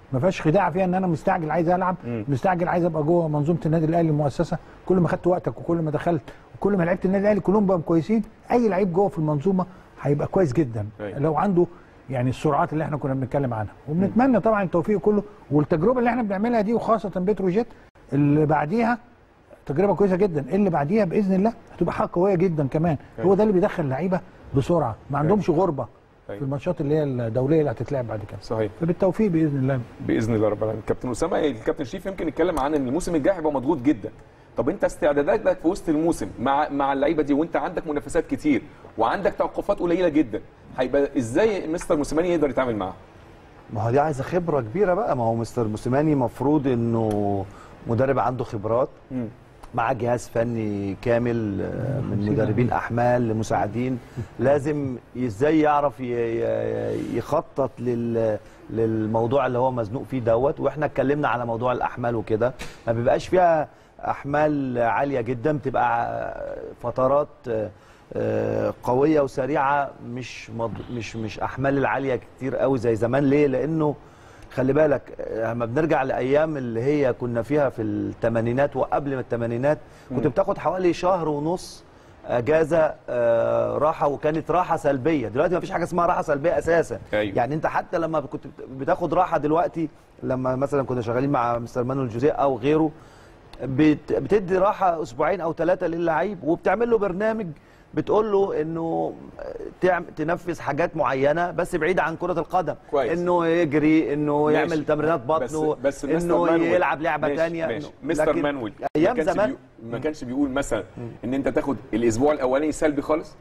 ما فيهاش خداع فيها ان انا مستعجل عايز العب مستعجل عايز ابقى جوه منظومه النادي الاهلي المؤسسه كل ما خدت وقتك وكل ما دخلت وكل ما لعبت النادي الاهلي كلهم بقوا كويسين اي لعيب جوه في المنظومه هيبقى كويس جدا أيوة. لو عنده يعني السرعات اللي احنا كنا بنتكلم عنها وبنتمنى طبعا التوفيق كله والتجربه اللي احنا بنعملها دي وخاصه بتروجيت اللي بعديها تجربه كويسه جدا اللي بعديها باذن الله هتبقى حاجه قويه جدا كمان هو ده اللي بيدخل لعيبه بسرعه ما عندهمش غربه أيوة. في الماتشات اللي هي الدوليه اللي هتتلعب بعد كده صحيح فبالتوفيق باذن الله باذن الله رب العالمين كابتن اسامه الكابتن شريف يمكن يتكلم عن ان الموسم الجاي هيبقى مضغوط جدا طب انت استعداداتك في وسط الموسم مع مع اللعيبه دي وانت عندك منافسات كتير وعندك توقفات قليله جدا هيبقى ازاي مستر موسيماني يقدر يتعامل معاها ما هو دي عايزه خبره كبيره بقى ما هو مستر موسيماني مفروض انه مدرب عنده خبرات مم. مع جهاز فني كامل آه، من مدربين احمال لمساعدين لازم ازاي يعرف ي- ي- يخطط لل للموضوع اللي هو مزنوق فيه دوت واحنا اتكلمنا على موضوع الاحمال وكده ما بيبقاش فيها احمال عاليه جدا بتبقى فترات آه، آه، قويه وسريعه مش مض... مش مش احمال العاليه كتير قوي زي زمان ليه لانه خلي بالك آه، لما بنرجع لايام اللي هي كنا فيها في الثمانينات وقبل ما الثمانينات كنت بتاخد حوالي شهر ونص اجازه آه، راحه وكانت راحه سلبيه دلوقتي ما فيش حاجه اسمها راحه سلبيه اساسا أيوة. يعني انت حتى لما كنت بتاخد راحه دلوقتي لما مثلا كنا شغالين مع مستر مانويل جوزيه او غيره بت- بتدي راحه اسبوعين او ثلاثه للعيب وبتعمل له برنامج بتقول له انه تعم تنفذ حاجات معينه بس بعيد عن كره القدم كويس. انه يجري انه ماشي. يعمل تمرينات بطنه بس بس مستر انه مانويل- يلعب لعبه ماشي ثانيه ماشي إنه- مستر لكن مانويل ما ايام كانش زمان بيقول ما كانش بيقول مثلا ان انت تاخد الاسبوع الاولاني سلبي خالص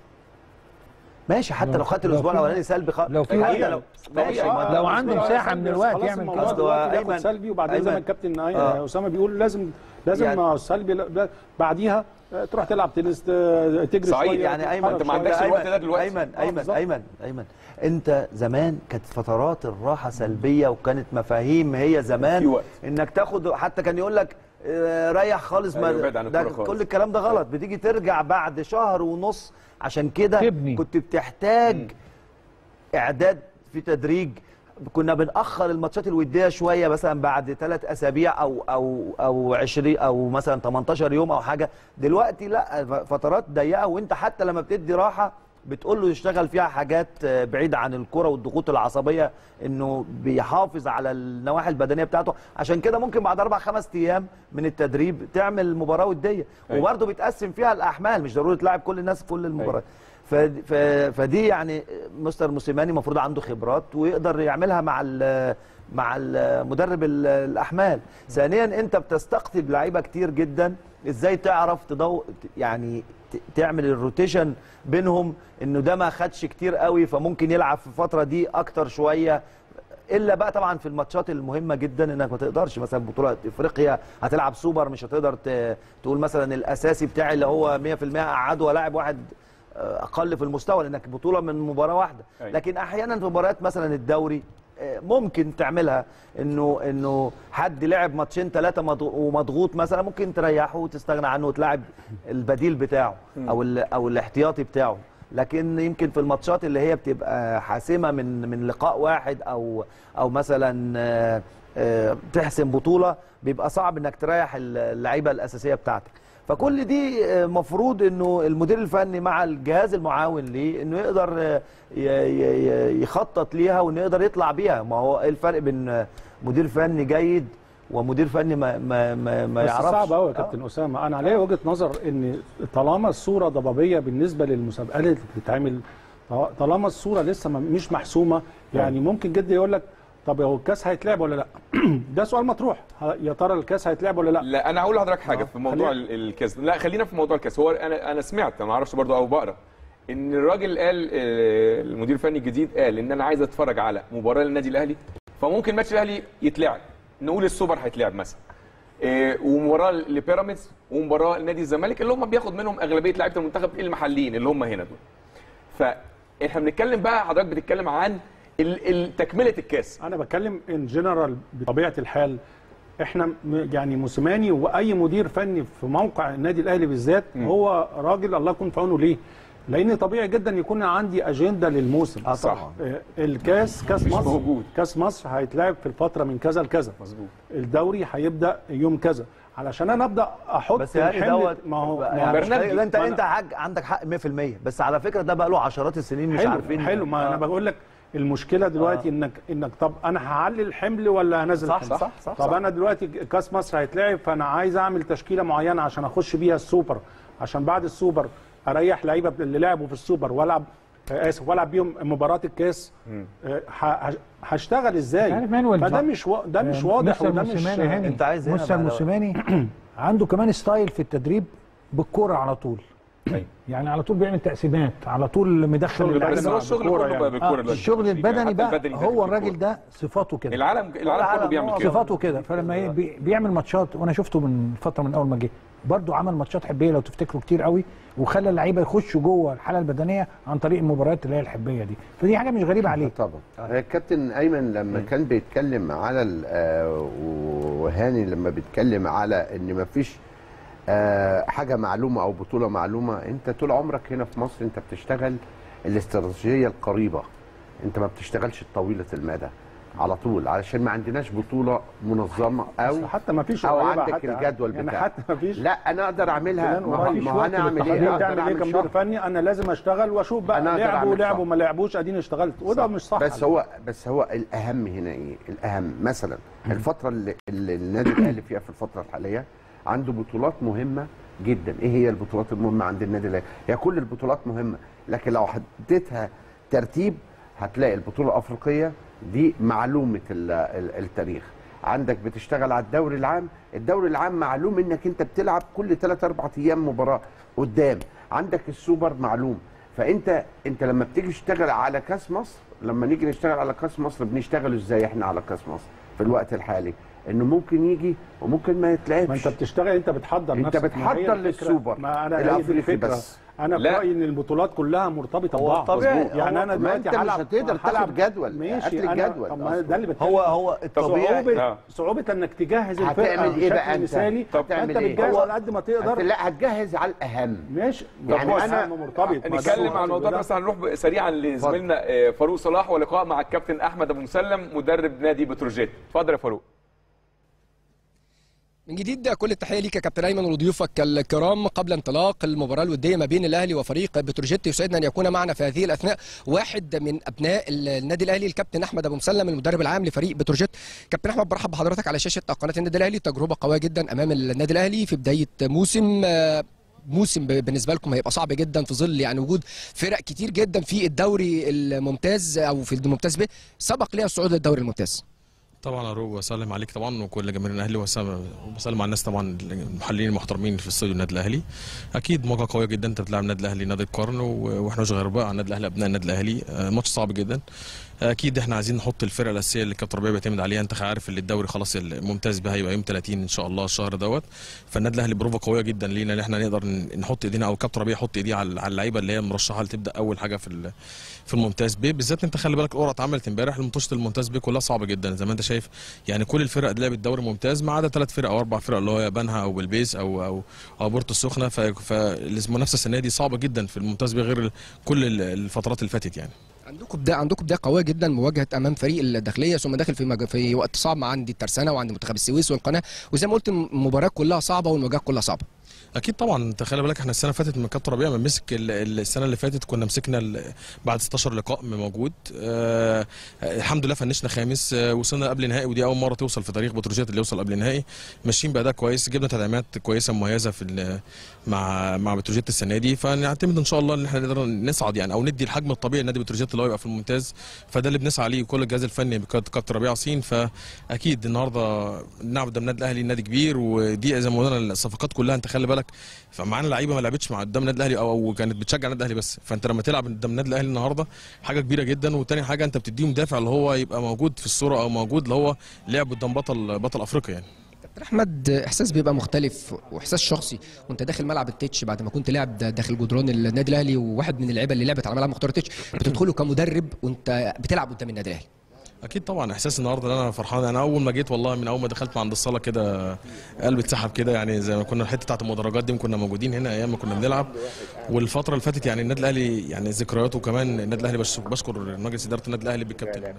ماشي حتى لو خدت لو الاسبوع في- الاولاني سلبي خالص لو في حتى وقت- لو ماشي طبيعي. ما- لو عنده خلاص مساحة من خلاص الوقت خلاص يعمل الموضوع كده. دلوقتي أيمن- بياخد سلبي وبعدين أيمن. زي ما الكابتن آه. اسامه بيقول لازم لازم يعني- يعني السلبي لا- بعديها آه، تروح تلعب تنس ت- تجري صحيح، شويه يعني ايمن أنت ما تتحرك عندكش شوية. الوقت ده دلوقتي. ايمن آه، ايمن بالظبط. ايمن ايمن انت زمان كانت فترات الراحه سلبيه وكانت مفاهيم هي في زمان وقت. انك تاخد حتى كان يقول لك آه، ريح خالص ما أيوة، بعد عن ده الكورة خالص. كل الكلام ده غلط بتيجي ترجع بعد شهر ونص عشان كده تبني. كنت بتحتاج اعداد في تدريج كنا بنأخر الماتشات الوديه شويه مثلا بعد ثلاث اسابيع او او او 20 او مثلا 18 يوم او حاجه دلوقتي لا فترات ضيقه وانت حتى لما بتدي راحه بتقول له يشتغل فيها حاجات آه، بعيده عن الكره والضغوط العصبيه انه بيحافظ على النواحي البدنيه بتاعته عشان كده ممكن بعد اربع خمس ايام من التدريب تعمل مباراه وديه أيوة. وبرده بيتقسم فيها الاحمال مش ضروري تلاعب كل الناس في كل المباريات ف... ف... فدي يعني مستر موسيماني المفروض عنده خبرات ويقدر يعملها مع ال... مع المدرب ال- الاحمال ثانيا انت بتستقطب لعيبه كتير جدا ازاي تعرف تضو يعني ت- تعمل الروتيشن بينهم انه ده ما خدش كتير قوي فممكن يلعب في الفتره دي اكتر شويه الا بقى طبعا في الماتشات المهمه جدا انك ما تقدرش مثلا بطوله افريقيا هتلعب سوبر مش هتقدر ت- تقول مثلا الاساسي بتاعي اللي هو 100% اقعده والاعب واحد آه، اقل في المستوى لانك بطوله من مباراه واحده أيوة. لكن احيانا في مباريات مثلا الدوري آه، ممكن تعملها انه انه حد لعب ماتشين ثلاثه ومضغوط مثلا ممكن تريحه وتستغنى عنه وتلعب البديل بتاعه او ال- او الاحتياطي بتاعه لكن يمكن في الماتشات اللي هي بتبقى حاسمه من من لقاء واحد او او مثلا آه، آه، تحسم بطوله بيبقى صعب انك تريح اللعيبه الاساسيه بتاعتك فكل دي آه، مفروض انه المدير الفني مع الجهاز المعاون ليه انه يقدر آه، ي- ي- ي- يخطط ليها وانه يقدر يطلع بيها ما هو ايه الفرق بين آه، مدير فني جيد ومدير فني ما ما ما, ما بس يعرفش صعب قوي يا آه. كابتن اسامه انا عليا وجهه نظر ان طالما الصوره ضبابيه بالنسبه للمسابقات اللي بتتعمل طالما الصوره لسه ما- مش محسومه يعني ممكن جدا يقول لك طب هو الكاس هيتلعب ولا لا ده سؤال مطروح ه- يا ترى الكاس هيتلعب ولا لا لا انا هقول لحضرتك حاجه آه، في موضوع خلينا- ال- الكاس لا خلينا في موضوع الكاس هو انا انا سمعت أنا ما اعرفش برضو او بقرا ان الراجل قال آه، المدير الفني الجديد قال ان انا عايز اتفرج على مباراه للنادي الاهلي فممكن ماتش الاهلي يتلعب نقول السوبر هيتلعب مثلا آه، ومباراه لبيراميدز ومباراه لنادي الزمالك اللي هم بياخد منهم اغلبيه لعيبه المنتخب المحليين اللي هم هنا دول فاحنا بنتكلم بقى حضرتك بتتكلم عن ال- ال- تكمله الكاس انا بتكلم ان جنرال بطبيعه الحال احنا م- يعني موسيماني واي مدير فني في موقع النادي الاهلي بالذات هو راجل الله يكون في عونه ليه لان طبيعي جدا يكون عندي اجنده للموسم اه طبعا آه، الكاس كاس مش مصر موجود. كاس مصر هيتلعب في الفتره من كذا لكذا مظبوط الدوري هيبدا يوم كذا علشان انا ابدا احط بس يعني الحمل- دوت ما هو يعني ما هو برنامج. ده انت ما أنا- انت حاج عندك حق 100% بس على فكره ده بقى له عشرات السنين مش حلو عارفين حلو ما انا آه. بقول لك المشكله دلوقتي آه. انك انك طب انا هعلي الحمل ولا هنزل صح الحمل صح صح طب صح. انا دلوقتي كاس مصر هيتلعب فانا عايز اعمل تشكيله معينه عشان اخش بيها السوبر عشان بعد السوبر اريح لعيبه اللي لعبوا في السوبر والعب آه، اسف والعب بيهم مباراه الكاس آه، ه- ه- هشتغل ازاي عارف مانويل فده بقى. مش و... ده مش واضح مستر وده مش موسيماني هاني أنت عايز هنا مستر بقى لو- موسيماني عنده كمان ستايل في التدريب بالكوره على طول أيوة. يعني على طول بيعمل تقسيمات على طول مدخل شغل اللعيبة. بس هو الشغل بالكورة كله يعني. بقى بالكوره آه دلوقتي. الشغل البدني حتى بقى البدني داخل هو في الراجل الكورة. ده صفاته كده العالم العالم كله بيعمل كده صفاته كده فلما ي- بي- بيعمل ماتشات وانا شفته من فتره من اول ما جه برضه عمل ماتشات حبيه لو تفتكروا كتير قوي وخلى اللعيبه يخشوا جوه الحاله البدنيه عن طريق المباريات اللي هي الحبيه دي فدي حاجه مش غريبه عليه طبعا الكابتن ايمن لما كان بيتكلم على ال- آه، وهاني لما بيتكلم على ان مفيش آه، حاجه معلومه او بطوله معلومه انت طول عمرك هنا في مصر انت بتشتغل الاستراتيجيه القريبه انت ما بتشتغلش الطويله المدى على طول علشان ما عندناش بطوله منظمه او حتى ما فيش او قريبة عندك حتى الجدول يعني بتاعك حتى ما فيش لا انا اقدر اعملها فلان ما هو قريب ما هو انا اعمل ايه ايه اقدر تعمل ايه اعمل كمدير شغل فني انا لازم اشتغل واشوف بقى أنا أقدر لعبوا أعمل لعبوا صح. ما لعبوش اديني اشتغلت وده مش صح بس هو بس هو الاهم هنا ايه الاهم مثلا الفتره اللي, اللي النادي الاهلي فيها في الفتره الحاليه عنده بطولات مهمه جدا ايه هي البطولات المهمه عند النادي الاهلي هي كل البطولات مهمه لكن لو حددتها ترتيب هتلاقي البطوله الافريقيه دي معلومه ال- ال- التاريخ عندك بتشتغل على الدوري العام الدوري العام معلوم انك انت بتلعب كل 3 4 ايام مباراه قدام عندك السوبر معلوم فانت انت لما بتيجي تشتغل على كاس مصر لما نيجي نشتغل على كاس مصر بنشتغل ازاي احنا على كاس مصر في الوقت الحالي انه ممكن يجي وممكن ما يتلعبش ما انت بتشتغل انت بتحضر انت نفسك ما هي بتحضر الفكرة. للسوبر ما انا هي دي الافريقي الفكره بس انا في لا. رايي ان البطولات كلها مرتبطه هو ببعض طبيعي. مظبوط. يعني هو- انا ما دلوقتي انت مش هلعب هتقدر تاخد هلعب- جدول، ماشي قفل انا الجدول طب ما أصلاً. ده اللي بتكلم هو هو الطبيعي صعوبه آه. صعوبه انك تجهز الفرقه هتعمل ايه بشكل بقى انت؟ مثالي طب فانت تعمل ايه؟ بتجهز هو- على قد ما تقدر لا هتجهز على الاهم ماشي يعني طب أنا- أنا مرتبط ما ده نتكلم هو- عن الموضوع ده ده- بس هنروح سريعا لزميلنا آه، فاروق صلاح ولقاء مع الكابتن احمد ابو مسلم مدرب نادي بتروجيت اتفضل يا فاروق من جديد كل التحيه ليك يا كابتن ايمن وضيوفك الكرام قبل انطلاق المباراه الوديه ما بين الاهلي وفريق بتروجيت يسعدنا ان يكون معنا في هذه الاثناء واحد من ابناء النادي الاهلي الكابتن احمد ابو مسلم المدرب العام لفريق بتروجيت كابتن احمد برحب بحضرتك على شاشه قناه النادي الاهلي تجربه قويه جدا امام النادي الاهلي في بدايه موسم آه، موسم ب- بالنسبه لكم هيبقى صعب جدا في ظل يعني وجود فرق كتير جدا في الدوري الممتاز او في الممتاز به سبق ليها الصعود للدوري الممتاز طبعا اروق واسلم عليك طبعا وكل جماهير الاهلي وسلم وبسلم على الناس طبعا المحللين المحترمين في استوديو النادي الاهلي اكيد مواجهه قويه جدا انت بتلعب النادي الاهلي نادي القرن و- واحنا مش غرباء على النادي الاهلي ابناء النادي الاهلي آه، ماتش صعب جدا اكيد احنا عايزين نحط الفرقه الاساسيه اللي كابتن ربيع بيعتمد عليها انت عارف اللي الدوري خلاص الممتاز به هيبقى يوم 30 ان شاء الله الشهر دوت فالنادي الاهلي بروفا قويه جدا لينا ان احنا نقدر ن- نحط ايدينا او كابتن ربيع يحط ايديه على على اللعيبه اللي هي مرشحه لتبدا اول حاجه في ال- في الممتاز ب بالذات انت خلي بالك القرعه اتعملت امبارح الماتشات الممتاز ب كلها صعبه جدا زي ما انت شايف يعني كل الفرق اللي لعبت دوري ممتاز ما عدا ثلاث فرق او اربع فرق اللي هو بنها او بلبيس او او او بورتو السخنه ف- فالمنافسه السنه دي صعبه جدا في الممتاز ب غير كل ال- الفترات اللي فاتت يعني عندكم بدايه عندكم بدايه قويه جدا مواجهه امام فريق الداخليه ثم داخل في مج... في وقت صعب مع عندي الترسانه وعند منتخب السويس والقناه وزي ما قلت المباريات كلها صعبه والمواجهات كلها صعبه اكيد طبعا انت خلي بالك احنا السنه اللي فاتت من كابتن ربيع ما مسك ال- ال- السنه اللي فاتت كنا مسكنا ال- بعد 16 لقاء موجود آه الحمد لله فنشنا خامس آه وصلنا قبل نهائي ودي اول مره توصل في تاريخ بتروجيت اللي يوصل قبل نهائي ماشيين باداء كويس جبنا تدعيمات كويسه مميزه في ال- مع مع بتروجيت السنه دي فنعتمد ان شاء الله ان احنا نقدر نصعد يعني او ندي الحجم الطبيعي لنادي بتروجيت اللي هو يبقى في الممتاز فده اللي بنسعى ليه كل الجهاز الفني بكابتن كابتن ربيع عصين فاكيد النهارده نلعب قدام النادي الاهلي نادي كبير ودي زي ما قلنا الصفقات كلها انت خلي بالك فمعانا لعيبه ما لعبتش مع قدام النادي الاهلي او او كانت بتشجع النادي الاهلي بس فانت لما تلعب قدام النادي الاهلي النهارده حاجه كبيره جدا وتاني حاجه انت بتديهم دافع اللي هو يبقى موجود في الصوره او موجود اللي هو لعب قدام بطل بطل افريقيا يعني كابتن احمد احساس بيبقى مختلف واحساس شخصي وانت داخل ملعب التتش بعد ما كنت لاعب دا- داخل جدران النادي الاهلي وواحد من اللعيبه اللي لعبت على ملعب مختار التتش بتدخله كمدرب وانت بتلعب قدام النادي الاهلي اكيد طبعا احساس النهارده ان انا فرحان انا اول ما جيت والله من اول ما دخلت عند الصاله كده قلبي اتسحب كده يعني زي ما كنا الحته بتاعت المدرجات دي كنا موجودين هنا ايام ما كنا بنلعب والفتره اللي فاتت يعني النادي الاهلي يعني ذكرياته كمان النادي الاهلي بش- بشكر مجلس اداره النادي الاهلي بالكابتن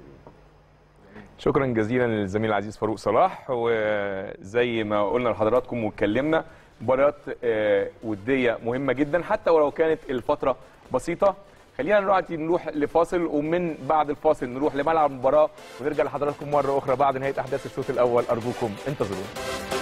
شكرا جزيلا للزميل العزيز فاروق صلاح وزي ما قلنا لحضراتكم واتكلمنا مباريات آه، وديه مهمه جدا حتى ولو كانت الفتره بسيطه خلينا دلوقتي نروح لفاصل ومن بعد الفاصل نروح لملعب المباراه ونرجع لحضراتكم مره اخرى بعد نهايه احداث الشوط الاول ارجوكم انتظرونا